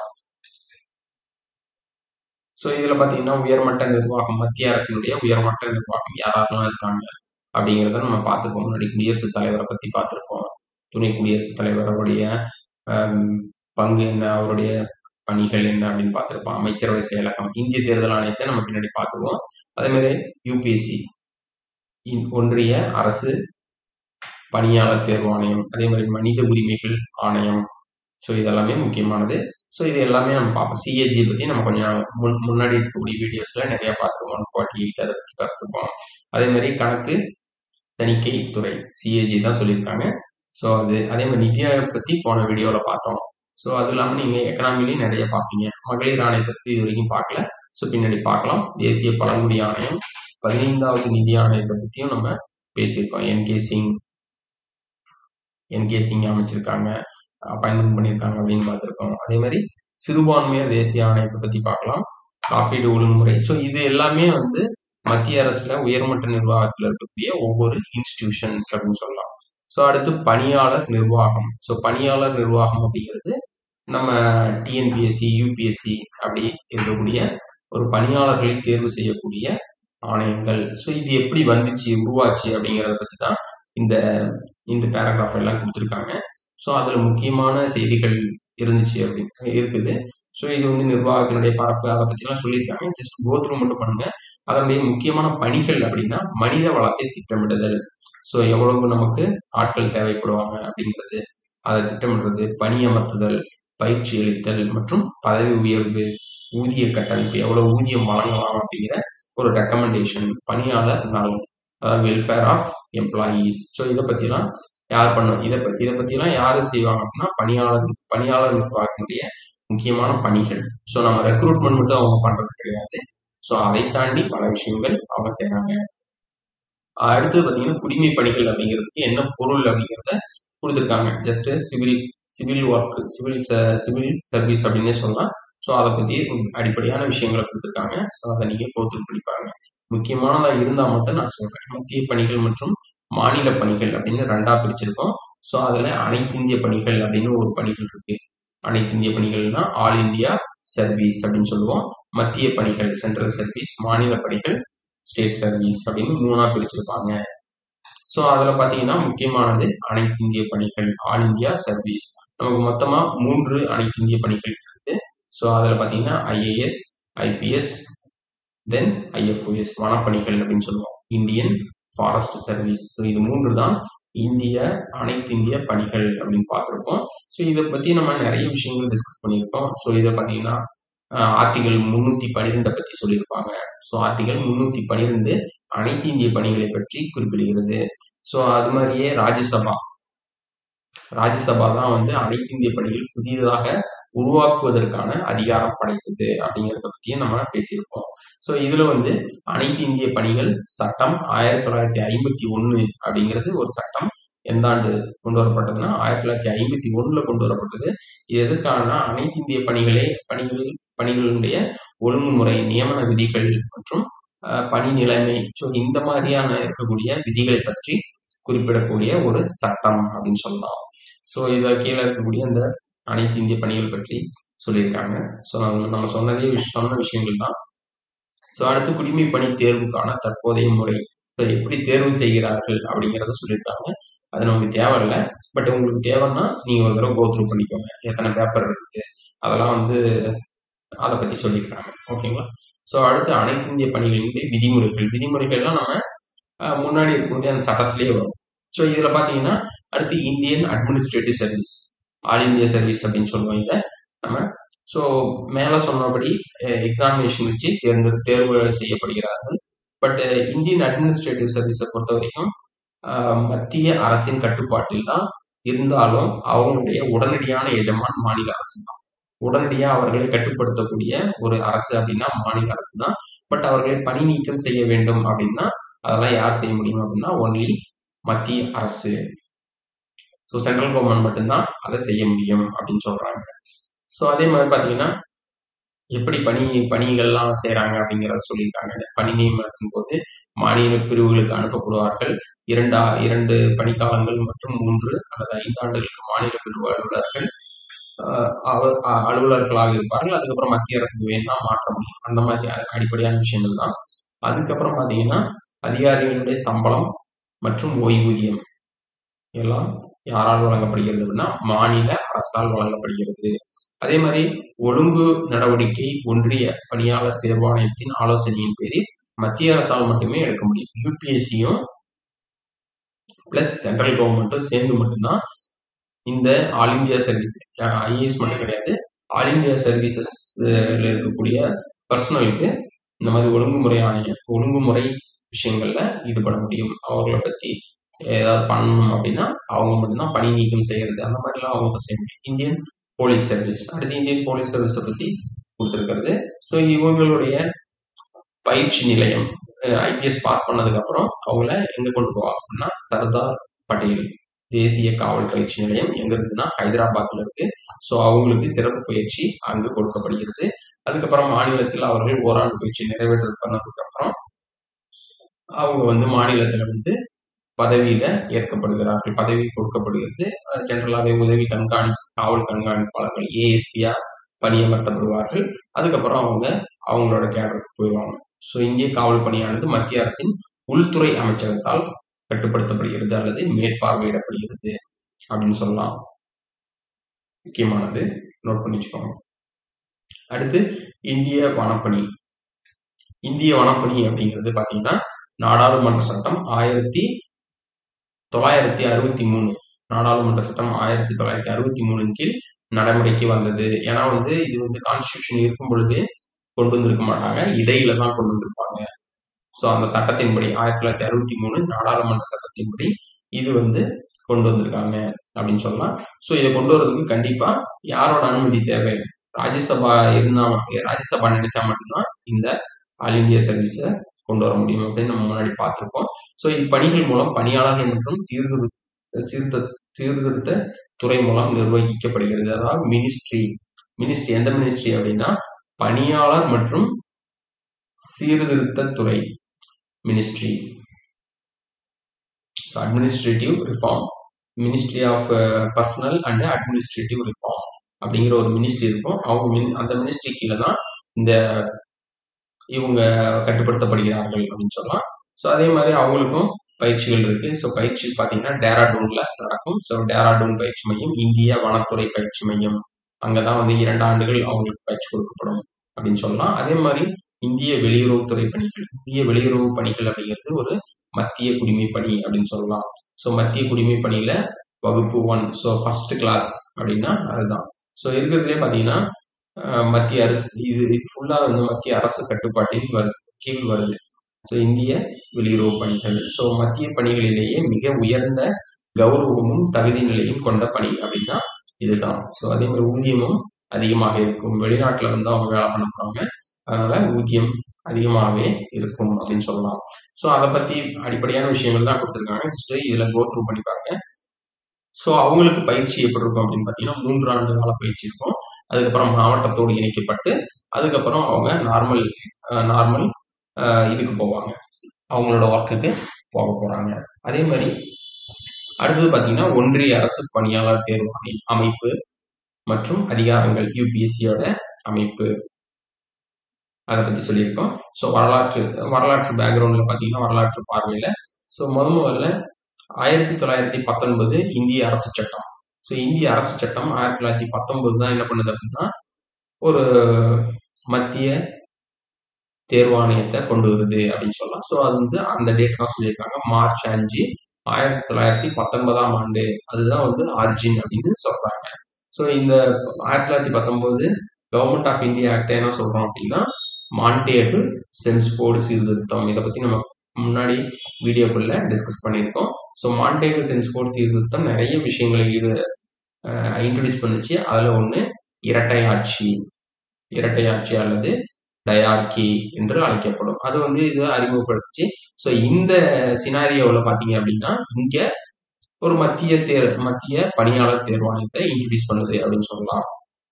A: ஸோ இதில் பார்த்தீங்கன்னா உயர்மட்ட நிர்வாகம் மத்திய அரசினுடைய உயர்மட்ட நிர்வாகம் யாரெல்லாம் இருக்காங்க அப்படிங்கிறத நம்ம பார்த்துருப்போம் முன்னாடி குடியரசுத் தலைவரை பற்றி பார்த்துருப்போம் துணை குடியரசுத் தலைவருடைய பங்கு என்ன அவருடைய பணிகள் என்ன அப்படின்னு பார்த்துருப்போம் அமைச்சரவை செயலகம் இந்திய தேர்தல் ஆணையத்தை நம்ம பின்னாடி பார்த்துருவோம் அதே மாதிரி யூபிஎஸ்சி ஒன்றிய அரசு பணியாளர் தேர்வு ஆணையம் அதே மாதிரி மனித உரிமைகள் ஆணையம் ஸோ இதெல்லாமே முக்கியமானது ஸோ இது எல்லாமே நம்ம பார்ப்போம் சிஏஜி பற்றி நம்ம கொஞ்சம் முன் முன்னாடி இருக்கக்கூடிய வீடியோஸில் நிறைய பார்த்துருவோம் ஒன் ஃபார்ட்டி எயிட் அதை பற்றி பார்த்துருப்போம் அதே மாதிரி கணக்கு தணிக்கை துறை சிஏஜி தான் சொல்லியிருக்காங்க ஸோ அது அதே மாதிரி நிதி ஆயோக் பற்றி போன வீடியோவில் பார்த்தோம் ஸோ அது இல்லாமல் நீங்கள் எக்கனாமிலையும் நிறைய பார்ப்பீங்க மகளிர் ஆணையத்தை பற்றி இது வரைக்கும் பார்க்கல ஸோ பின்னாடி பார்க்கலாம் தேசிய பழங்குடி ஆணையம் பதினைந்தாவது நிதி ஆணையத்தை பற்றியும் நம்ம பேசியிருக்கோம் என்கே சிங் என்கே சிங் அமைச்சிருக்காங்க அப்பாயின்மெண்ட் பண்ணியிருக்காங்க அப்படின்னு பார்த்துருக்கோம் அதே மாதிரி சிறுபான்மையர் தேசிய ஆணையத்தை பற்றி பார்க்கலாம் காப்பீடு ஒழுங்குமுறை ஸோ இது எல்லாமே வந்து மத்திய அரசுல உயர்மட்ட நிர்வாகத்தில் இருக்கக்கூடிய ஒவ்வொரு இன்ஸ்டிடியூஷன்ஸ் அப்படின்னு சொல்லலாம் ஸோ அடுத்து பணியாளர் நிர்வாகம் ஸோ பணியாளர் நிர்வாகம் அப்படிங்கிறது நம்ம டிஎன்பிஎஸ்சி யூபிஎஸ்சி அப்படி இருக்கக்கூடிய ஒரு பணியாளர்களை தேர்வு செய்யக்கூடிய ஆணையங்கள் ஸோ இது எப்படி வந்துச்சு உருவாச்சு அப்படிங்கிறத பற்றி தான் இந்த இந்த பேராகிராஃப் எல்லாம் கொடுத்துருக்காங்க ஸோ அதில் முக்கியமான செய்திகள் இருந்துச்சு அப்படின்னு இருக்குது ஸோ இது வந்து நிர்வாகத்தினுடைய பரப்பு அதை பற்றிலாம் சொல்லியிருக்காங்க ஜஸ்ட் கோத்ரூ மட்டும் பண்ணுங்க அதனுடைய முக்கியமான பணிகள் அப்படின்னா மனித வளத்தை திட்டமிடுதல் ஸோ எவ்வளவு நமக்கு ஆட்கள் தேவைப்படுவாங்க அப்படிங்கிறது அதை திட்டமிடுறது பணி அமர்த்துதல் பயிற்சி அளித்தல் மற்றும் பதவி உயர்வு ஊதிய கட்டமைப்பு எவ்வளவு ஊதியம் வழங்கலாம் அப்படிங்கிற ஒரு ரெக்கமெண்டேஷன் பணியாளர் நலன் அதாவது வெல்ஃபேர் ஆஃப் எம்ப்ளாயீஸ் ஸோ இதை பற்றிலாம் யார் பண்ணும் இதை பற்றி இதை பற்றிலாம் யார் செய்வாங்க அப்படின்னா பணியாளர் பணியாளர் நிர்வாகத்தினுடைய முக்கியமான பணிகள் ஸோ நம்ம ரெக்ரூட்மெண்ட் மட்டும் அவங்க பண்ணுறது கிடையாது ஸோ அதை தாண்டி பல விஷயங்கள் அவங்க செய்கிறாங்க அடுத்து பார்த்தீங்கன்னா குடிமை பணிகள் அப்படிங்கிறதுக்கு என்ன பொருள் அப்படிங்கிறத கொடுத்துருக்காங்க just civil civil work civil civil service அப்படின்னே சொல்லலாம் ஸோ அதை பற்றி அடிப்படையான விஷயங்களை கொடுத்துருக்காங்க ஸோ அதை நீங்கள் கோத்து படிப்பாங்க முக்கியமானதாக இருந்தால் மட்டும் நான் சொல்கிறேன் மத்திய பணிகள் மற்றும் மாநில பணிகள் அப்படின்னு ரெண்டா பிரிச்சிருக்கோம் ஸோ அதில் அனைத்து இந்திய பணிகள் அப்படின்னு ஒரு பணிகள் இருக்கு அனைத்து இந்திய பணிகள்னா ஆல் இந்தியா சர்வீஸ் அப்படின்னு சொல்லுவோம் மத்திய பணிகள் சென்ட்ரல் சர்வீஸ் மாநில பணிகள் ஸ்டேட் சர்வீஸ் அப்படின்னு மூணா பிரிச்சிருப்பாங்க ஸோ அதில் பார்த்தீங்கன்னா முக்கியமானது அனைத்து இந்திய பணிகள் ஆல் இந்தியா சர்வீஸ் நமக்கு மொத்தமாக மூன்று அனைத்து இந்திய பணிகள் இருக்குது ஸோ அதில் பார்த்தீங்கன்னா ஐஏஎஸ் ஐபிஎஸ் தென் ஐஎஃப்ஓஎஸ் வனப்பணிகள் அப்படின்னு சொல்லுவோம் இந்தியன் ஃபாரஸ்ட் சர்வீஸ் ஸோ இது மூன்று தான் இந்திய அனைத்து இந்திய பணிகள் அப்படின்னு பார்த்துருப்போம் ஸோ இதை பற்றி நம்ம நிறைய விஷயங்கள் டிஸ்கஸ் பண்ணியிருக்கோம் ஸோ இதை பார்த்தீங்கன்னா ஆர்டிகல் முந்நூற்றி பன்னிரெண்டை பற்றி சொல்லியிருப்பாங்க ஸோ ஆர்டிகல் முன்னூத்தி பனிரெண்டு அனைத்து இந்திய பணிகளை பற்றி குறிப்பிடுகிறது ஸோ அது மாதிரியே ராஜ்யசபா ராஜ்யசபா தான் வந்து அனைத்து இந்திய பணிகள் புதிதாக உருவாக்குவதற்கான அதிகாரம் படைத்தது அப்படிங்கிறத பத்தியும் நம்ம பேசியிருக்கோம் ஸோ இதுல வந்து அனைத்து இந்திய பணிகள் சட்டம் ஆயிரத்தி தொள்ளாயிரத்தி ஐம்பத்தி ஒன்னு அப்படிங்கிறது ஒரு சட்டம் எந்த ஆண்டு கொண்டு வரப்பட்டதுன்னா ஆயிரத்தி தொள்ளாயிரத்தி ஐம்பத்தி ஒண்ணுல கொண்டு வரப்பட்டது இது எதற்கான அனைத்து இந்திய பணிகளே பணிகள் பணிகளுடைய ஒழுங்குமுறை நியமன விதிகள் மற்றும் பணி நிலைமை ஸோ இந்த மாதிரியான இருக்கக்கூடிய விதிகளை பற்றி குறிப்பிடக்கூடிய ஒரு சட்டம் அப்படின்னு சொல்லலாம் ஸோ இதை கீழே இருக்கக்கூடிய இந்த அனைத்து இந்திய பணிகள் பற்றி சொல்லியிருக்காங்க ஸோ நம்ம சொன்னதே சொன்ன விஷயங்கள் தான் ஸோ அடுத்து குடிமை பணி தேர்வுக்கான தற்போதைய முறை இப்போ எப்படி தேர்வு செய்கிறார்கள் அப்படிங்கிறத சொல்லியிருக்காங்க அது நமக்கு தேவையில்லை பட் உங்களுக்கு தேவைன்னா நீங்கள் ஒரு தடவை கோத்ரூ பண்ணிக்கோங்க எத்தனை பேப்பர் இருக்குது அதெல்லாம் வந்து அதை பற்றி சொல்லியிருக்காங்க ஓகேங்களா ஸோ அடுத்து அனைத்து இந்திய பணிகளின் விதிமுறைகள் விதிமுறைகள்லாம் நம்ம முன்னாடி இருக்கக்கூடிய அந்த சட்டத்திலேயே வரும் ஸோ இதில் பார்த்தீங்கன்னா அடுத்து Indian administrative service all India service அப்படின்னு சொல்லுவோம் இதை நம்ம ஸோ மேலே சொன்னபடி எக்ஸாமினேஷன் வச்சு தேர்ந்து தேர்வு செய்யப்படுகிறார்கள் பட் இந்தியன் அட்மினிஸ்ட்ரேட்டிவ் சர்வீஸை பொறுத்த வரைக்கும் மத்திய அரசின் கட்டுப்பாட்டில் தான் இருந்தாலும் அவங்களுடைய உடனடியான எஜமான் மாநில அரசு தான் உடனடியாக அவர்களை கட்டுப்படுத்தக்கூடிய ஒரு அரசு அப்படின்னா மாநில அரசு தான் பட் அவர்களை பணி நீக்கம் செய்ய வேண்டும் அப்படின்னா அதெல்லாம் யார் செய்ய முடியும் அப்படின்னா ஒன்லி மத்திய அரசு ஸோ சென்ட்ரல் கவர்மெண்ட் மட்டும்தான் அதை செய்ய முடியும் அப்படின்னு சொல்றாங்க ஸோ அதே மாதிரி பார்த்தீங்கன்னா எப்படி பணி பணிகள்லாம் செய்கிறாங்க அப்படிங்கிறத சொல்லியிருக்காங்க பணி நியமனத்தின் போது மாநில பிரிவுகளுக்கு அனுப்பப்படுவார்கள் இரண்டா இரண்டு பணிக்காலங்கள் மற்றும் மூன்று அல்லது ஐந்து ஆண்டுகளுக்கு மாநில பிரிவு அலுவலர்கள் அலுவலர்களாக இருப்பார்கள் அதுக்கப்புறம் மத்திய அரசுக்கு வேணும்னா மாற்ற முடியும் அந்த மாதிரி அடிப்படையான விஷயங்கள் தான் அதுக்கப்புறம் பார்த்தீங்கன்னா அதிகாரிகளுடைய சம்பளம் மற்றும் ஓய்வூதியம் எல்லாம் யாரால் வழங்கப்படுகிறது அப்படின்னா மாநில அரசால் வழங்கப்படுகிறது அதே மாதிரி ஒழுங்கு நடவடிக்கை ஒன்றிய பணியாளர் தேர்வாணையத்தின் ஆலோசனையின் பேரில் மத்திய அரசால் மட்டுமே எடுக்க முடியும் யூபிஎஸ்சியும் பிளஸ் சென்ட்ரல் கவர்மெண்ட்டும் சேர்ந்து மட்டும்தான் இந்த ஆல் இந்தியா சர்வீஸ் ஐஏஎஸ் மட்டும் கிடையாது ஆல் இந்தியா சர்வீசஸ் இருக்கக்கூடிய பர்சனலுக்கு இந்த மாதிரி ஒழுங்குமுறை ஆணைய ஒழுங்குமுறை விஷயங்கள்ல ஈடுபட முடியும் அவர்களை பத்தி ஏதாவது பண்ணணும் அப்படின்னா அவங்க மட்டும்தான் பணி நீக்கம் செய்யறது அந்த மாதிரிலாம் அவங்க செய்ய முடியும் இந்தியன் போலீஸ் சர்வீஸ் அடுத்து இந்தியன் போலீஸ் சர்வீஸை பத்தி கொடுத்துருக்கிறது ஸோ இவங்களுடைய பயிற்சி நிலையம் ஐபிஎஸ் பாஸ் பண்ணதுக்கு அப்புறம் அவங்கள எங்க கொண்டு போவாங்க அப்படின்னா சர்தார் பட்டேல் தேசிய காவல் பயிற்சி நிலையம் எங்க இருக்குன்னா ஹைதராபாத்ல இருக்கு ஸோ அவங்களுக்கு சிறப்பு பயிற்சி அங்கு கொடுக்கப்படுகிறது அதுக்கப்புறம் மாநிலத்தில் அவர்கள் ஓராண்டு பயிற்சி நிறைவேற்ற பண்ணதுக்கு அப்புறம் அவங்க வந்து மாநிலத்துல வந்து பதவியில ஏற்கப்படுகிறார்கள் பதவி கொடுக்கப்படுகிறது ஜெனரலாகவே உதவி கண்காணி காவல் கண்காணிப்பாளர்கள் ஏஎஸ்பியா பணியமர்த்தப்படுவார்கள் அதுக்கப்புறம் அவங்க அவங்களோட கேடருக்கு போயிடுவாங்க ஸோ இந்திய காவல் பணியானது மத்திய அரசின் உள்துறை அமைச்சகத்தால் கட்டுப்படுத்தப்படுகிறது அல்லது மேற்பார்வையிடப்படுகிறது அப்படின்னு சொல்லலாம் முக்கியமானது நோட் பண்ணி வச்சுக்கோங்க அடுத்து இந்திய வனப்பணி இந்திய வனப்பணி அப்படிங்கிறது பாத்தீங்கன்னா நாடாளுமன்ற சட்டம் ஆயிரத்தி தொள்ளாயிரத்தி அறுபத்தி மூணு நாடாளுமன்ற சட்டம் ஆயிரத்தி தொள்ளாயிரத்தி அறுபத்தி மூணின் கீழ் நடைமுறைக்கு வந்தது ஏன்னா வந்து இது வந்து கான்ஸ்டியூஷன் இருக்கும் பொழுது கொண்டு வந்திருக்க மாட்டாங்க இடையில தான் கொண்டு வந்திருப்பாங்க ஸோ அந்த சட்டத்தின்படி ஆயிரத்தி தொள்ளாயிரத்தி அறுபத்தி மூணு நாடாளுமன்ற சட்டத்தின்படி இது வந்து கொண்டு வந்திருக்காங்க அப்படின்னு சொல்லலாம் ஸோ இதை கொண்டு வரதுக்கு கண்டிப்பா யாரோட அனுமதி தேவை ராஜ்யசபா இருந்தா ராஜ்யசபா நினைச்சா மட்டும்தான் இந்த ஆல் இந்தியா சர்வீஸை கொண்டு வர முடியும் அப்படின்னு நம்ம முன்னாடி பார்த்துருக்கோம் ஸோ இப்பணிகள் மூலம் பணியாளர்கள் மற்றும் சீர்திருத்த சீர்திருத்த சீர்திருத்த துறை மூலம் நிர்வகிக்கப்படுகிறது அதாவது மினிஸ்ட்ரி மினிஸ்ட்ரி எந்த மினிஸ்ட்ரி அப்படின்னா பணியாளர் மற்றும் சீர்திருத்த துறை ministry so administrative reform ministry of personnel and administrative reform அப்படிங்கிற ஒரு மினிஸ்ட்ரி இருக்கும் அவங்க அந்த மினிஸ்ட்ரி கீழே தான் இந்த இவங்க கட்டுப்படுத்தப்படுகிறார்கள் அப்படின்னு சொல்லலாம் ஸோ அதே மாதிரி அவங்களுக்கும் பயிற்சிகள் இருக்கு ஸோ பயிற்சி பார்த்தீங்கன்னா டேராடூன்ல நடக்கும் ஸோ டேராடூன் பயிற்சி மையம் இந்திய வனத்துறை பயிற்சி மையம் அங்கதான் வந்து இரண்டு ஆண்டுகள் அவங்களுக்கு பயிற்சி கொடுக்கப்படும் அப்படின்னு சொல்லலாம் அதே மாதிரி இந்திய வெளியுறவுத்துறை பணிகள் இந்திய வெளியுறவு பணிகள் அப்படிங்கிறது ஒரு மத்திய குடிமை பணி அப்படின்னு சொல்லலாம் ஸோ மத்திய குடிமை பணியில வகுப்பு ஒன் ஸோ ஃபர்ஸ்ட் கிளாஸ் அப்படின்னா அதுதான் ஸோ இருக்கிறதுலே பார்த்தீங்கன்னா மத்திய அரசு இது ஃபுல்லா வந்து மத்திய அரசு கட்டுப்பாட்டில் வருது கீழ் வருது ஸோ இந்திய வெளியுறவு பணிகள் ஸோ மத்திய பணிகளிலேயே மிக உயர்ந்த கௌரவமும் தகுதி நிலையும் கொண்ட பணி அப்படின்னா இதுதான் ஸோ அதே மாதிரி ஊதியமும் அதிகமாக இருக்கும் வெளிநாட்டில் வந்து அவங்க வேலை பண்ண போறாங்க அதனால ஊதியம் அதிகமாகவே இருக்கும் அப்படின்னு சொல்லலாம் ஸோ அதை பத்தி அடிப்படையான விஷயங்கள் தான் கொடுத்துருக்காங்க ஜஸ்ட் இதுல கோ த்ரூ பண்ணி பாருங்க ஸோ அவங்களுக்கு பயிற்சி எப்படி இருக்கும் அப்படின்னு பார்த்தீங்கன்னா மூன்று ஆண்டு கால பயிற்சி இருக்கும் அதுக்கப்புறம் மாவட்டத்தோடு இணைக்கப்பட்டு அதுக்கப்புறம் அவங்க நார்மல் நார்மல் இதுக்கு போவாங்க அவங்களோட ஒர்க்குக்கு போக போறாங்க அதே மாதிரி அடுத்தது பார்த்தீங்கன்னா ஒன்றிய அரசு பணியாளர் தேர்வு அமை- அமைப்பு மற்றும் அதிகாரங்கள் யூபிஎஸ்சியோட அமைப்பு அதை பத்தி சொல்லியிருக்கோம் ஸோ வரலாற்று வரலாற்று பேக்ரவுண்ட்ல பார்த்தீங்கன்னா வரலாற்று பார்வையில ஸோ முத முதல்ல ஆயிரத்தி தொள்ளாயிரத்தி பத்தொன்பது இந்திய அரசு சட்டம் ஸோ இந்திய அரசு சட்டம் ஆயிரத்தி தொள்ளாயிரத்தி பத்தொன்பது தான் என்ன பண்ணுது அப்படின்னா ஒரு மத்திய தேர்வாணையத்தை கொண்டு வருது அப்படின்னு சொல்லலாம் ஸோ அது வந்து அந்த டேட் தான் சொல்லியிருக்காங்க மார்ச் அஞ்சு ஆயிரத்தி தொள்ளாயிரத்தி பத்தொன்பதாம் ஆண்டு அதுதான் வந்து ஆர்ஜின் அப்படின்னு சொல்றாங்க ஸோ இந்த ஆயிரத்தி தொள்ளாயிரத்தி பத்தொன்பது கவர்மெண்ட் ஆஃப் இந்தியா ஆக்ட் என்ன சொல்றோம் அப்படின்னா மாண்டேகு சென்ஸ்போர்டு சீர்திருத்தம் இதை பத்தி நம்ம முன்னாடி வீடியோக்குள்ள டிஸ்கஸ் பண்ணியிருக்கோம் ஸோ மாண்டேகு சென்ஸ்போர்டு சீர்திருத்தம் நிறைய விஷயங்களை ஈடு இன்ட்ரடியூஸ் பண்ணுச்சு அதுல ஒண்ணு இரட்டை ஆட்சி இரட்டை ஆட்சி அல்லது டயார்கி என்று அழைக்கப்படும் அது வந்து இது அறிமுகப்படுத்துச்சு ஸோ இந்த சினாரியோவில் பார்த்தீங்க அப்படின்னா இங்க ஒரு மத்திய தேர் மத்திய பணியாளர் தேர்வாணையத்தை இன்ட்ரடியூஸ் பண்ணுது அப்படின்னு சொல்லலாம்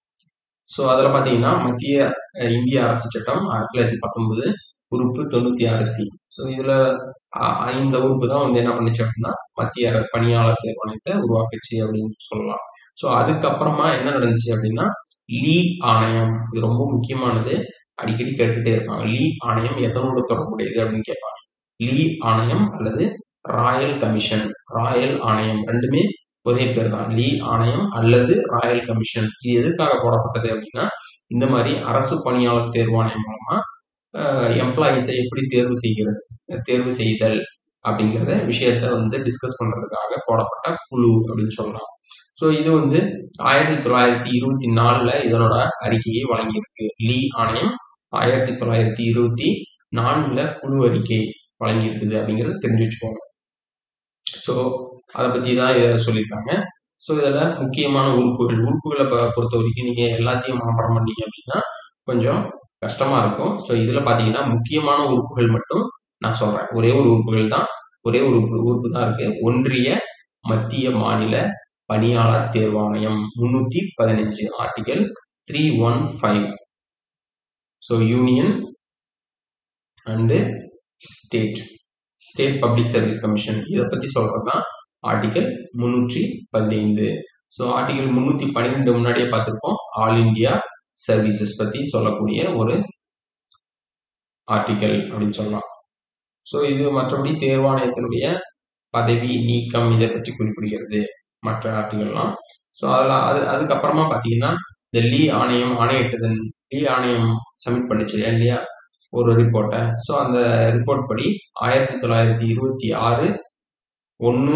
A: ஸோ அதில் பார்த்தீங்கன்னா மத்திய அஹ், இந்திய அரசு சட்டம் ஆயிரத்தி தொள்ளாயிரத்தி பத்தொன்பது உறுப்பு தொண்ணூத்தி ஆறு சி ஸோ இதுல அ- அ- இந்த உறுப்பு தான் வந்து என்ன பண்ணுச்சு அப்படின்னா மத்திய அர- பணியாளர் தேர்வாணையத்தை உருவாக்குச்சு அப்படின்னு சொல்லலாம் ஸோ அதுக்கப்புறமா என்ன நடந்துச்சு அப்படின்னா லீ ஆணையம் இது ரொம்ப முக்கியமானது அடிக்கடி கேட்டுட்டே இருப்பாங்க லீ ஆணையம் எதனோடு தொடர்புடையது அப்படின்னு கேட்பாங்க லீ ஆணையம் அல்லது ராயல் கமிஷன் ராயல் ஆணையம் ரெண்டுமே ஒரே பேர் தான் லீ ஆணையம் அல்லது ராயல் கமிஷன் இது எதுக்காக போடப்பட்டது அப்படின்னா இந்த மாதிரி அரசு பணியாளர் தேர்வாணையம் மூலமா எம்ப்ளாயிஸை எப்படி தேர்வு செய்கிறது தேர்வு செய்தல் அப்படிங்கிறத விஷயத்த வந்து டிஸ்கஸ் பண்றதுக்காக போடப்பட்ட குழு அப்படின்னு சொல்லலாம் ஸோ இது வந்து ஆயிரத்தி தொள்ளாயிரத்தி இருபத்தி நாலுல இதனோட அறிக்கையை வழங்கியிருக்கு லீ ஆணையம் ஆயிரத்தி தொள்ளாயிரத்தி இருபத்தி நான்குல குழு அறிக்கை வழங்கியிருக்குது அப்படிங்கறத தெரிஞ்சு வச்சுக்கோங்க ஸோ அதை பத்தி தான் இதை சொல்லியிருக்காங்க ஸோ இதில் முக்கியமான உறுப்புகள் உறுப்புகளை பொ- பொறுத்த வரைக்கும் நீங்க எல்லாத்தையும் மனப்பாடம் பண்ணீங்க அப்படின்னா கொஞ்சம் கஷ்டமா இருக்கும் ஸோ இதுல பாத்தீங்கன்னா முக்கியமான உறுப்புகள் மட்டும் நான் சொல்றேன் ஒரே ஒரு உறுப்புகள் தான் ஒரே ஒரு உறுப்பு உறுப்பு தான் இருக்கு ஒன்றிய மத்திய மாநில பணியாளர் தேர்வாணையம் முன்னூத்தி பதினஞ்சு article three one five so union and state state public service commission இதை பத்தி சொல்றது தான் ஆர்டிகல் முன்னூற்றி பதினைந்து ஸோ ஆர்டிகல் முன்னூத்தி பன்னிரெண்டு முன்னாடியே பார்த்திருப்போம் ஆல் இந்தியா சர்வீசஸ் பத்தி சொல்லக்கூடிய ஒரு ஆர்டிகல் அப்படின்னு சொல்லலாம் ஸோ இது மற்றபடி தேர்வாணையத்தினுடைய பதவி நீக்கம் இதை பற்றி குறிப்பிடுகிறது மற்ற ஆர்டிகல்லாம் ஸோ அதில் அது அதுக்கப்புறமா பார்த்தீங்கன்னா இந்த லீ ஆணையம் ஆணையிட்டதன் லீ ஆணையம் சப்மிட் பண்ணுச்சு இல்லையா ஒரு ரிப்போர்ட்டை ஸோ அந்த ரிப்போர்ட் படி ஆயிரத்தி தொள்ளாயிரத்தி இருபத்தி ஆறு ஒன்று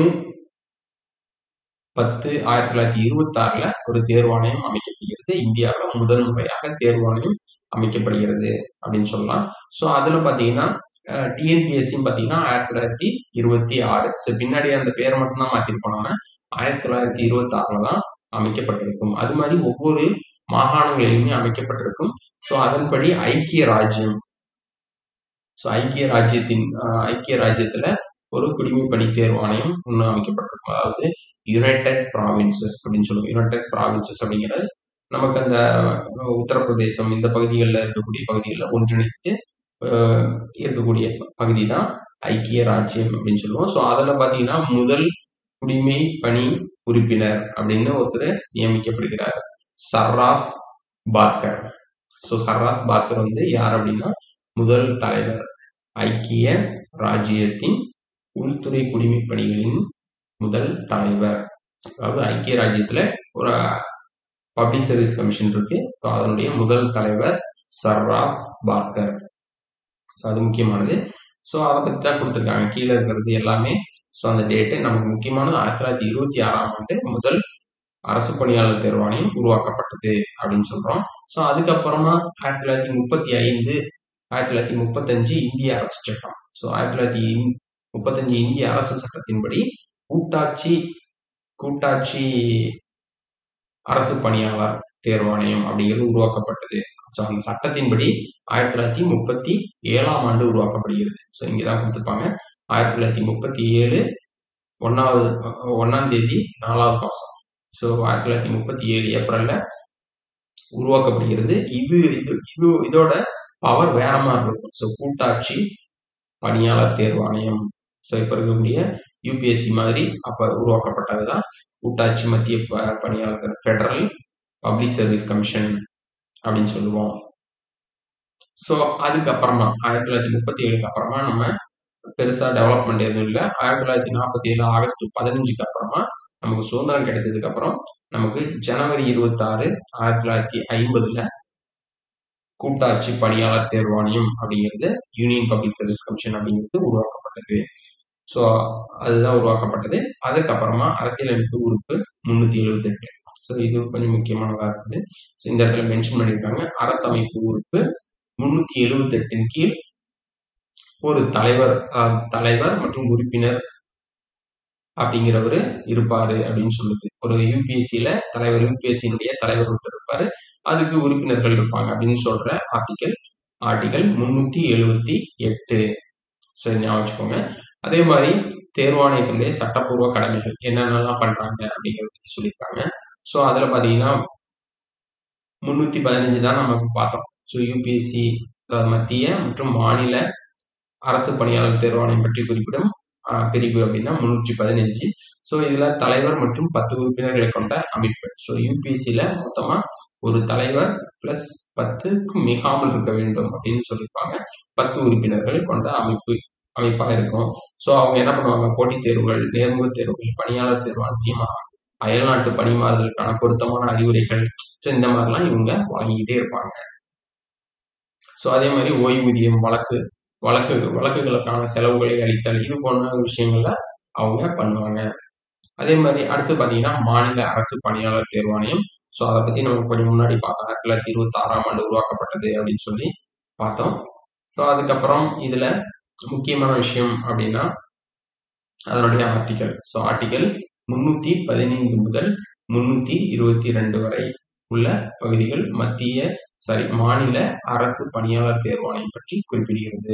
A: பத்து ஆயிரத்தி தொள்ளாயிரத்தி இருபத்தி ஆறுல ஒரு தேர்வாணையம் அமைக்கப்படுகிறது இந்தியாவில் முதல் முறையாக தேர்வாணையம் அமைக்கப்படுகிறது அப்படின்னு சொல்லலாம் ஸோ அதுல பாத்தீங்கன்னா டிஎன்பிஎஸ்சியும் பாத்தீங்கன்னா ஆயிரத்தி தொள்ளாயிரத்தி இருபத்தி ஆறு ஸோ பின்னாடி அந்த பேரை மட்டும்தான் மாத்திருப்பாங்க ஆயிரத்தி தொள்ளாயிரத்தி இருபத்தி ஆறுல தான் அமைக்கப்பட்டிருக்கும் அது மாதிரி ஒவ்வொரு மாகாணங்களிலுமே அமைக்கப்பட்டிருக்கும் ஸோ அதன்படி ஐக்கிய ராஜ்யம் ஸோ ஐக்கிய ராஜ்யத்தின் அஹ், ஐக்கிய ராஜ்யத்துல ஒரு குடிமைப்பணி தேர்வு ஆணையம் ஒன்று அமைக்கப்பட்டிருக்கும் அதாவது யுனைடெட் ப்ராவின்சஸ் அப்படின்னு சொல்லுவோம் யுனைடெட் ப்ராவின்சஸ் அப்படிங்கிறது நமக்கு அந்த அஹ், உத்தரப்பிரதேசம் இந்த பகுதிகளில் இருக்கக்கூடிய பகுதிகளில் ஒன்றிணைத்து அஹ், இருக்கக்கூடிய பகுதி தான் ஐக்கிய ராஜ்யம் அப்படின்னு சொல்லுவோம் ஸோ அதில் பார்த்தீங்கன்னா முதல் குடிமை பணி உறுப்பினர் அப்படின்னு ஒருத்தர் நியமிக்கப்படுகிறார் sir Ross Barker so sir Ross Barker வந்து யார் அப்படின்னா முதல் தலைவர் ஐக்கிய ராஜ்யத்தின் உள்துறை குடிமைப் பணிகளின் முதல் தலைவர் அதாவது ஐக்கிய ராஜ்யத்துல ஒரு பப்ளிக் சர்வீஸ் கமிஷன் இருக்கு ஸோ அதனுடைய முதல் தலைவர் சர்ராஸ் பார்க்கர் ஸோ அது முக்கியமானது ஸோ அதை பற்றி தான் கொடுத்துருக்காங்க கீழே இருக்கிறது எல்லாமே ஸோ அந்த டேட்டு நமக்கு முக்கியமானது ஆயிரத்தி தொள்ளாயிரத்தி இருபத்தி ஆறாம் ஆண்டு முதல் அரசு பணியாளர் தேர்வாணையம் உருவாக்கப்பட்டது அப்படின்னு சொல்றோம் ஸோ அதுக்கப்புறமா ஆயிரத்தி தொள்ளாயிரத்தி முப்பத்தி ஐந்து ஆயிரத்தி தொள்ளாயிரத்தி முப்பத்தஞ்சு இந்திய அரசு சட்டம் ஸோ ஆயிரத்தி தொள்ளாயிரத்தி முப்பத்தஞ்சு இந்திய அரசு சட்டத்தின்படி கூட்டாட்சி கூட்டாட்சி அரசு பணியாளர் தேர்வாணையம் அப்படிங்கிறது உருவாக்கப்பட்டது ஸோ அந்த சட்டத்தின்படி ஆயிரத்தி தொள்ளாயிரத்தி முப்பத்தி ஏழாம் ஆண்டு உருவாக்கப்படுகிறது ஸோ இங்கே தான் கொடுத்துருப்பாங்க ஆயிரத்தி தொள்ளாயிரத்தி முப்பத்தி ஏழு ஒன்றாவது ஒன்றாம் தேதி நாலாவது மாதம் ஸோ ஆயிரத்தி தொள்ளாயிரத்தி முப்பத்தி ஏழு ஏப்ரல்ல உருவாக்கப்படுகிறது இது இது இது இதோட பவர் வேற மாதிரி இருக்கும் ஸோ கூட்டாட்சி பணியாளர் தேர்வாணையம் ஸோ இப்போ இருக்கக்கூடிய யூபிஎஸ்சி மாதிரி அப்போ உருவாக்கப்பட்டது தான் கூட்டாட்சி மத்திய ப பணியாளர் ஃபெடரல் பப்ளிக் சர்வீஸ் கமிஷன் அப்படின்னு சொல்லுவோம் ஸோ அதுக்கப்புறமா ஆயிரத்தி தொள்ளாயிரத்தி முப்பத்தி ஏழுக்கு அப்புறமா நம்ம பெருசாக டெவலப்மெண்ட் எதுவும் இல்லை ஆயிரத்தி தொள்ளாயிரத்தி நாற்பத்தி ஏழு ஆகஸ்ட் பதினஞ்சுக்கு அப்புறமா நமக்கு சுதந்திரம் கிடைச்சதுக்கு அப்புறம் நமக்கு ஜனவரி இருபத்தாறு ஆயிரத்தி தொள்ளாயிரத்தி ஐம்பதுல கூட்டாட்சி பணியாளர் தேர்வாணையம் அப்படிங்கிறது யூனியன் பப்ளிக் சர்வீஸ் கமிஷன் அப்படிங்கிறது உருவாக்கப்பட்டது ஸோ அதுதான் உருவாக்கப்பட்டது அதுக்கப்புறமா அரசியலமைப்பு உறுப்பு முன்னூத்தி எழுபத்தி எட்டு ஸோ இது கொஞ்சம் முக்கியமானதாக இருக்குது ஸோ இந்த இடத்துல மென்ஷன் பண்ணியிருக்காங்க அரசமைப்பு உறுப்பு முன்னூத்தி எழுபத்தி எட்டின் கீழ் ஒரு தலைவர் தலைவர் மற்றும் உறுப்பினர் அப்படிங்கிறவர் இருப்பாரு அப்படின்னு சொல்லுது ஒரு யூபிஎஸ்சியில தலைவர் யூபிஎஸ்சியினுடைய தலைவர் ஒருத்தர் இருப்பாரு அதுக்கு உறுப்பினர்கள் இருப்பாங்க அப்படின்னு சொல்ற ஆர்டிக்கல் ஆர்டிக்கல் முன்னூத்தி எழுபத்தி எட்டு சரி ஞாபகம் வச்சுக்கோங்க அதே மாதிரி தேர்வாணையத்தினுடைய சட்டப்பூர்வ கடமைகள் என்னென்னலாம் பண்றாங்க அப்படிங்கிறத பத்தி சொல்லியிருக்காங்க ஸோ அதுல பாத்தீங்கன்னா முன்னூத்தி பதினஞ்சு தான் நமக்கு பார்த்தோம் ஸோ யூபிஎஸ்சி மத்திய மற்றும் மாநில அரசு பணியாளர் தேர்வாணையம் பற்றி குறிப்பிடும் பிரிவு அப்படின்னா முன்னூற்றி பதினஞ்சு ஸோ இதுல தலைவர் மற்றும் பத்து உறுப்பினர்களை கொண்ட அமைப்பு ஸோ யூபிஎஸ்சியில மொத்தமா ஒரு தலைவர் பிளஸ் பத்துக்கு மிகாமல் இருக்க வேண்டும் அப்படின்னு சொல்லியிருப்பாங்க பத்து உறுப்பினர்கள் கொண்ட அமைப்பு அமைப்பாக இருக்கும் ஸோ அவங்க என்ன பண்ணுவாங்க போட்டித் தேர்வுகள் நேர்முக தேர்வுகள் பணியாளர் தேர்வாணையம் அயல்நாட்டு பணிமாறுதலுக்கான பொருத்தமான அறிவுரைகள் ஸோ இந்த மாதிரிலாம் இவங்க வழங்கிக்கிட்டே இருப்பாங்க ஸோ அதே மாதிரி ஓய்வூதியம் வழக்கு வழக்கு வழக்குகளுக்கான செலவுகளை அளித்தல் இது போன்ற விஷயங்கள அவங்க பண்ணுவாங்க அதே மாதிரி அடுத்து பார்த்தீங்கன்னா மாநில அரசு பணியாளர் தேர்வாணையம் ஸோ அதை பத்தி நம்ம கொஞ்சம் முன்னாடி பார்த்தோம் ஆயிரத்தி தொள்ளாயிரத்தி இருபத்தி ஆறாம் ஆண்டு உருவாக்கப்பட்டது அப்படின்னு சொல்லி பார்த்தோம் ஸோ அதுக்கப்புறம் இதுல முக்கியமான விஷயம் அப்படின்னா அதனுடைய ஆர்டிக்கல் ஸோ ஆர்டிக்கல் முன்னூத்தி பதினைந்து முதல் முன்னூத்தி இருபத்தி ரெண்டு வரை உள்ள பகுதிகள் மத்திய சாரி மாநில அரசு பணியாளர் தேர்வாணையம் பற்றி குறிப்பிடுகிறது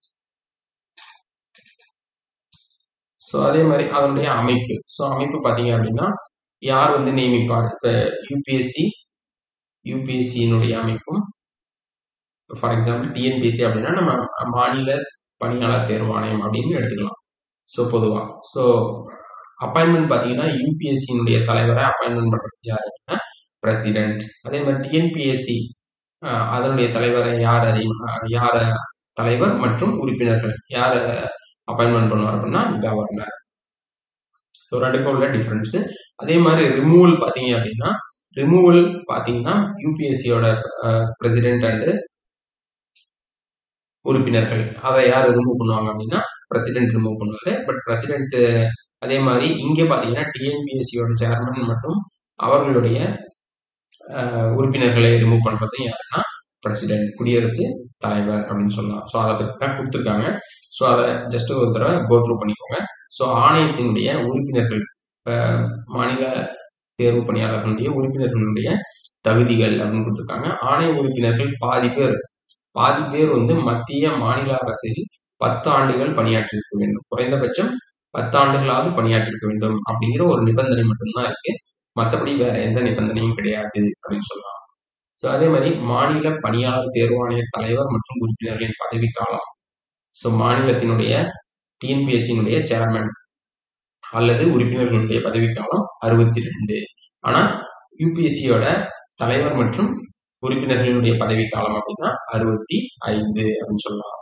A: ஸோ அதே மாதிரி அதனுடைய அமைப்பு ஸோ அமைப்பு பார்த்தீங்க அப்படின்னா யார் வந்து நியமிப்பார் இப்போ யூபிஎஸ்சி யூபிஎஸ்சியினுடைய அமைப்பும் ஃபார் எக்ஸாம்பிள் டிஎன்பிஎஸ்சி அப்படின்னா நம்ம மாநில பணியாளர் தேர்வாணையம் அப்படின்னு எடுத்துக்கலாம் ஸோ பொதுவாக ஸோ அப்பாயின்மெண்ட் பார்த்தீங்கன்னா யூபிஎஸ்சியினுடைய தலைவரை அப்பாயின்மெண்ட் பண்ணுறது யார் அப்படின்னா பிரசிடென்ட் அதே மாதிரி டிஎன்பிஎஸ்சி அதனுடைய தலைவரை யார் அதை யார தலைவர் மற்றும் உறுப்பினர்கள் யார அப்பாயின்மெண்ட் பண்ணுவார் அப்படின்னா கவர்னர் ஸோ ரெண்டுக்கும் உள்ள டிஃப்ரென்ஸ் அதே மாதிரி ரிமூவல் பார்த்தீங்க அப்படின்னா ரிமூவல் பார்த்தீங்கன்னா யூபிஎஸ்சியோட பிரசிடென்ட் அண்டு உறுப்பினர்கள் அதை யார் ரிமூவ் பண்ணுவாங்க அப்படின்னா பிரசிடென்ட் ரிமூவ் பண்ணுவாரு பட் பிரசிடென்ட் அதே மாதிரி இங்கே பார்த்தீங்கன்னா டிஎன்பிஎஸ்சியோட சேர்மன் மற்றும் அவர்களுடைய உறுப்பினர்களை ரிமூவ் பண்றது யாருன்னா பிரசிடென்ட் குடியரசு தலைவர் அப்படின்னு சொல்லலாம் ஸோ அதை பற்றி தான் கொடுத்துருக்காங்க ஸோ அதை ஜஸ்ட் ஒரு தடவை கோத்ரூ பண்ணிக்கோங்க ஸோ ஆணையத்தினுடைய உறுப்பினர்கள் மாநில தேர்வு பணியாளர்களுடைய உறுப்பினர்களுடைய தகுதிகள் அப்படின்னு கொடுத்துருக்காங்க ஆணைய உறுப்பினர்கள் பாதி பேர் பாதி பேர் வந்து மத்திய மாநில அரசில் பத்து ஆண்டுகள் பணியாற்றிருக்க வேண்டும் குறைந்தபட்சம் பத்து ஆண்டுகளாவது பணியாற்றிருக்க வேண்டும் அப்படிங்கிற ஒரு நிபந்தனை மட்டும்தான் இருக்கு மற்றபடி வேற எந்த நிபந்தனையும் கிடையாது அப்படின்னு சொல்லலாம் ஸோ அதே மாதிரி மாநில பணியாளர் தேர்வாணைய தலைவர் மற்றும் உறுப்பினர்களின் பதவிக்காலம் ஸோ மாநிலத்தினுடைய டிஎன்பிஎஸ்சியினுடைய சேர்மன் அல்லது உறுப்பினர்களுடைய பதவிக்காலம் அறுபத்தி ரெண்டு ஆனா யூபிஎஸ்சியோட தலைவர் மற்றும் உறுப்பினர்களுடைய பதவிக்காலம் அப்படின்னா அறுபத்தி ஐந்து அப்படின்னு சொல்லலாம்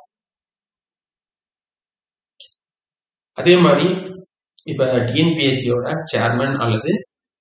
A: அதே மாதிரி இப்ப டிஎன்பிஎஸ்சியோட சேர்மன் அல்லது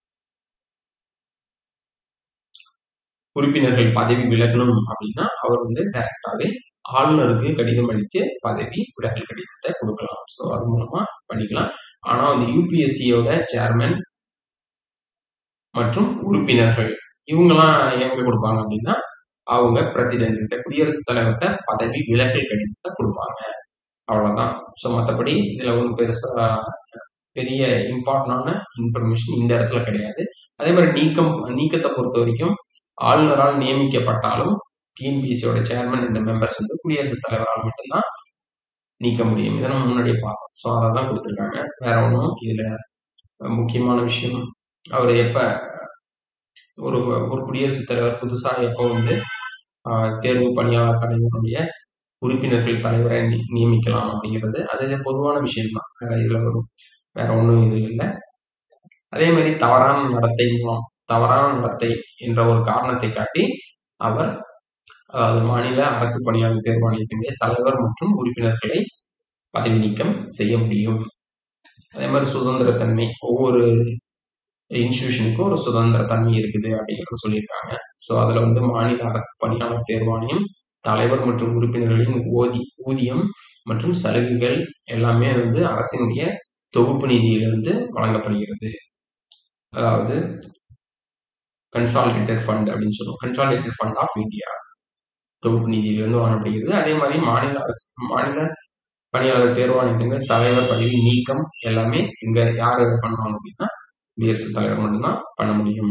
A: உறுப்பினர்கள் பதவி விலகணும் அப்படின்னா அவர் வந்து டைரக்டாவே ஆளுநருக்கு கடிதம் அளித்து பதவி விலகல் கடிதத்தை கொடுக்கலாம் ஸோ அது மூலமா பண்ணிக்கலாம் ஆனா வந்து யூபிஎஸ்சியோட சேர்மன் மற்றும் உறுப்பினர்கள் இவங்கெல்லாம் எங்க கொடுப்பாங்க அப்படின்னா அவங்க பிரசிடென்ட் கிட்ட குடியரசுத் தலைவர்கிட்ட பதவி விலகல் கடிதத்தை கொடுப்பாங்க அவ்வளவுதான் ஸோ மற்றபடி இதுல ஒன்றும் பெருசா பெரிய இம்பார்ட்டன்டான இன்ஃபர்மேஷன் இந்த இடத்துல கிடையாது அதே மாதிரி நீக்கம் நீக்கத்தை பொறுத்த வரைக்கும் ஆளுநரால் நியமிக்கப்பட்டாலும் டிஎன்பிஎஸ்சியோட சேர்மன் அண்ட் மெம்பர்ஸ் வந்து குடியரசுத் தலைவரால் மட்டும்தான் நீக்க முடியும் இதை நம்ம முன்னாடியே பார்த்தோம் ஸோ அதை தான் கொடுத்துருக்காங்க வேற ஒன்றும் இதுல முக்கியமான விஷயம் அவர் எப்ப ஒரு ஒரு குடியரசுத் தலைவர் புதுசா எப்போ வந்து ஆஹ், தேர்வு பணியாளர் தலைவருடைய உறுப்பினர்கள் தலைவரை நி- நியமிக்கலாம் அப்படிங்கிறது அது பொதுவான விஷயம் தான் வேற இதுல வரும் வேற ஒன்றும் இது இல்லை அதே மாதிரி தவறான நடத்தை மூலம் தவறான நடத்தை என்ற ஒரு காரணத்தை காட்டி அவர் அதாவது மாநில அரசு பணியாளர் தேர்வாணையத்தினுடைய தலைவர் மற்றும் உறுப்பினர்களை பதவி நீக்கம் செய்ய முடியும் அதே மாதிரி சுதந்திரத்தன்மை ஒவ்வொரு இன்ஸ்டிடியூஷனுக்கும் ஒரு சுதந்திர தன்மை இருக்குது அப்படிங்கிறத சொல்லியிருக்காங்க ஸோ அதுல வந்து மாநில அரசு பணியாளர் தேர்வாணையம் தலைவர் மற்றும் உறுப்பினர்களின் ஓதி ஊதியம் மற்றும் சலுகைகள் எல்லாமே வந்து அரசினுடைய தொகுப்பு நிதியிலிருந்து வழங்கப்படுகிறது அதாவது கன்சாலிடேட்டட் ஃபண்ட் அப்படின்னு சொல்லுவோம் கன்சாலிடேட்டட் ஃபண்ட் ஆஃப் இந்தியா தொகுப்பு நிதியிலிருந்து வழங்கப்படுகிறது அதே மாதிரி மாநில அரசு மாநில பணியாளர் தேர்வாணையத்தின் தலைவர் பதவி நீக்கம் எல்லாமே இங்க யாரு பண்ணுவாங்க அப்படின்னா குடியரசுத் தலைவர் மட்டும்தான் பண்ண முடியும்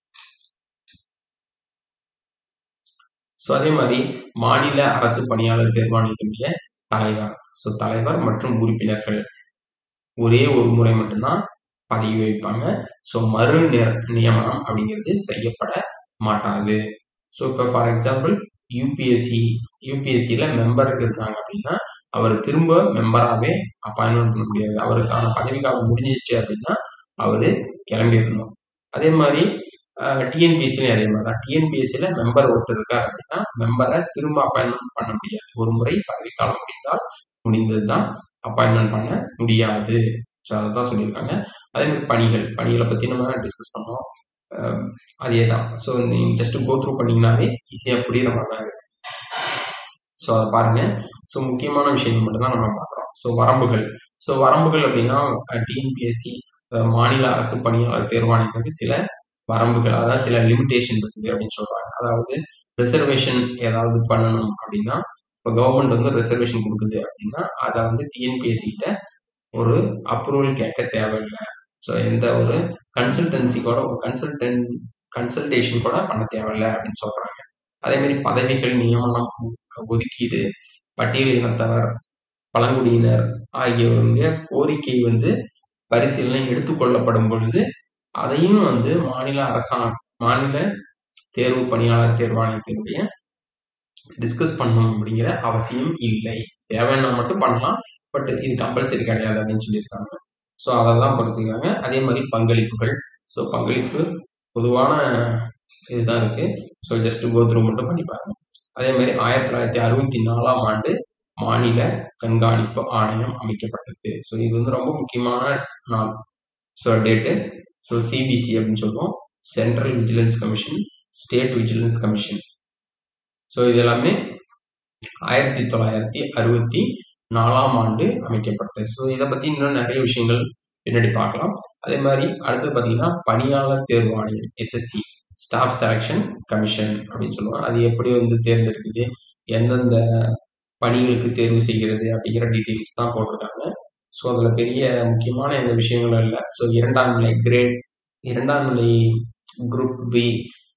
A: ஸோ அதே மாதிரி மாநில அரசு பணியாளர் தேர்வாணையத்தினுடைய தலைவர் ஸோ தலைவர் மற்றும் உறுப்பினர்கள் ஒரே ஒரு முறை மட்டும்தான் பதவி வைப்பாங்க ஸோ மறு நிர- நியமனம் அப்படிங்கிறது செய்யப்பட மாட்டாது ஸோ இப்போ ஃபார் எக்ஸாம்பிள் யூபிஎஸ்சி யூபிஎஸ்சியில் மெம்பர் இருந்தாங்க அப்படின்னா அவர் திரும்ப மெம்பராகவே அப்பாயின்மெண்ட் பண்ண முடியாது அவருக்கான பதவிக்காலம் முடிஞ்சிச்சு அப்படின்னா அவர் கிளம்பிடணும் அதே மாதிரி டிஎன்பிஎஸ்சிலையும் அதே மாதிரி தான் டிஎன்பிஎஸ்சியில் மெம்பர் ஒருத்தர் இருக்கார் அப்படின்னா மெம்பரை திரும்ப அப்பாயின்மெண்ட் பண்ண முடியாது ஒரு முறை பதவிக்காலம் முடிந்தால் முடிந்தது தான் அப்பாயின்மெண்ட் பண்ண முடியாது ஸோ அதை தான் சொல்லியிருக்காங்க அதே மாதிரி பணிகள் பணிகளை பற்றி நம்ம டிஸ்கஸ் பண்ணோம் அஹ் அதே தான் ஸோ நீங்கள் ஜஸ்ட் கோ த்ரூ பண்ணீங்கன்னாவே ஈஸியாக புரியுற மாதிரி தான் இருக்கு ஸோ அதை பாருங்க ஸோ முக்கியமான விஷயங்கள் மட்டும்தான் நம்ம பார்க்குறோம் ஸோ வரம்புகள் ஸோ வரம்புகள் அப்படின்னா டிஎன்பிஎஸ்சி மாநில அரசு பணியாளர் தேர்வாணையத்துக்கு சில வரம்புகள் அதாவது சில லிமிடேஷன் இருக்குது அப்படின்னு சொல்றாங்க அதாவது ரிசர்வேஷன் ஏதாவது பண்ணணும் அப்படின்னா இப்போ கவர்மெண்ட் வந்து ரிசர்வேஷன் கொடுக்குது அப்படின்னா அதை வந்து டிஎன்பிஎஸ்சி கிட்ட ஒரு அப்ரூவல் கேட்க தேவையில்லை ஸோ எந்த ஒரு கன்சல்டன்சி கூட ஒரு கன்சல்டன்ட் கன்சல்டேஷன் கூட பண்ண தேவையில்லை அப்படின்னு சொல்றாங்க அதே மாதிரி பதவிகள் நியமனம் ஒதுக்கீடு பட்டியல் இனத்தவர் பழங்குடியினர் ஆகியோருடைய கோரிக்கை வந்து பரிசீலனை எடுத்துக்கொள்ளப்படும் பொழுது அதையும் வந்து மாநில அரசாங்க மாநில தேர்வு பணியாளர் தேர்வாணையத்தினுடைய டிஸ்கஸ் பண்ணணும் அப்படிங்கிற அவசியம் இல்லை தேவைன்னா மட்டும் பண்ணலாம் பட் இது கம்பல்சரி கிடையாது அப்படின்னு சொல்லியிருக்காங்க ஸோ அதை தான் பொறுத்துக்கிறாங்க அதே மாதிரி பங்களிப்புகள் ஸோ பங்களிப்பு பொதுவான இதுதான் இருக்கு ஸோ ஜஸ்ட் கோத்ரூ மட்டும் பண்ணி பாருங்க அதே மாதிரி ஆயிரத்தி தொள்ளாயிரத்தி அறுபத்தி நாலாம் ஆண்டு மாநில கண்காணிப்பு ஆணையம் அமைக்கப்பட்டது ஸோ இது வந்து ரொம்ப முக்கியமான நாள் ஸோ டேட்டு ஸோ சிபிசி அப்படின்னு சொல்லுவோம் central vigilance commission state vigilance commission so இது எல்லாமே ஆயிரத்தி தொள்ளாயிரத்தி அறுபத்தி நாலாம் ஆண்டு அமைக்கப்பட்டது ஸோ இதை பத்தி இன்னும் நிறைய விஷயங்கள் பின்னாடி பார்க்கலாம் அதே மாதிரி அடுத்து பார்த்தீங்கன்னா பணியாளர் தேர்வு ஆணையம் எஸ்எஸ்சி ஸ்டாஃப் செலெக்ஷன் கமிஷன் அப்படின்னு சொல்லுவாங்க அது எப்படி வந்து தேர்ந்தெடுக்குது எந்தெந்த பணிகளுக்கு தேர்வு செய்கிறது அப்படிங்கிற டீட்டெயில்ஸ் தான் போட்டிருக்காங்க ஸோ அதில் பெரிய முக்கியமான எந்த விஷயங்களும் இல்லை ஸோ இரண்டாம் நிலை கிரேட் இரண்டாம் நிலை குரூப் பி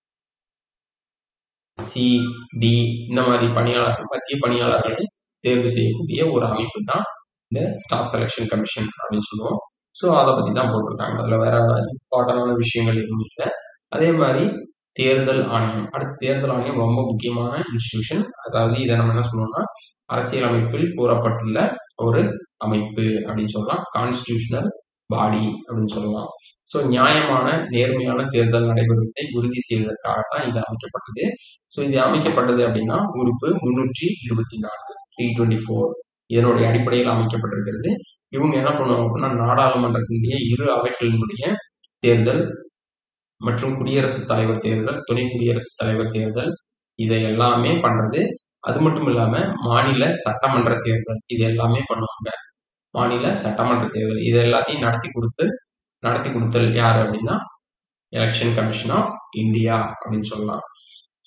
A: சி டி இந்த மாதிரி பணியாளர்கள் மத்திய பணியாளர்களை தேர்வு செய்யக்கூடிய ஒரு அமைப்பு தான் இந்த ஸ்டாஃப் செலெக்ஷன் கமிஷன் அப்படின்னு சொல்லுவோம் ஸோ அதை பற்றி தான் போட்டிருக்காங்க அதில் வேற இம்பார்ட்டண்டான விஷயங்கள் எதுவும் இல்லை அதே மாதிரி தேர்தல் ஆணையம் அடுத்து தேர்தல் ஆணையம் ரொம்ப முக்கியமான இன்ஸ்டிடியூஷன் அதாவது இதை நம்ம என்ன சொல்லுவோம்னா அரசியல் அமைப்பில் கூறப்பட்டுள்ள ஒரு அமைப்பு அப்படின்னு சொல்லலாம் கான்ஸ்டியூஷனல் பாடி அப்படின்னு சொல்லலாம் ஸோ நியாயமான நேர்மையான தேர்தல் நடைபெறுவதை உறுதி செய்வதற்காகத்தான் இது அமைக்கப்பட்டது ஸோ இது அமைக்கப்பட்டது அப்படின்னா உறுப்பு முன்னூற்றி இருபத்தி நான்கு த்ரீ டுவெண்ட்டி ஃபோர் இதனுடைய அடிப்படையில் அமைக்கப்பட்டிருக்கிறது இவங்க என்ன பண்ணுவாங்க அப்படின்னா நாடாளுமன்றத்தினுடைய இரு அவைகளினுடைய தேர்தல் மற்றும் குடியரசுத் தலைவர் தேர்தல் துணை குடியரசுத் தலைவர் தேர்தல் இதை எல்லாமே பண்றது அது மட்டும் இல்லாம மாநில சட்டமன்ற தேர்தல் இது எல்லாமே பண்ணுவாங்க மாநில சட்டமன்ற தேர்தல் இது எல்லாத்தையும் நடத்தி கொடுத்து நடத்தி கொடுத்தல் யார் அப்படின்னா எலெக்ஷன் கமிஷன் ஆஃப் இந்தியா அப்படின்னு சொல்லலாம்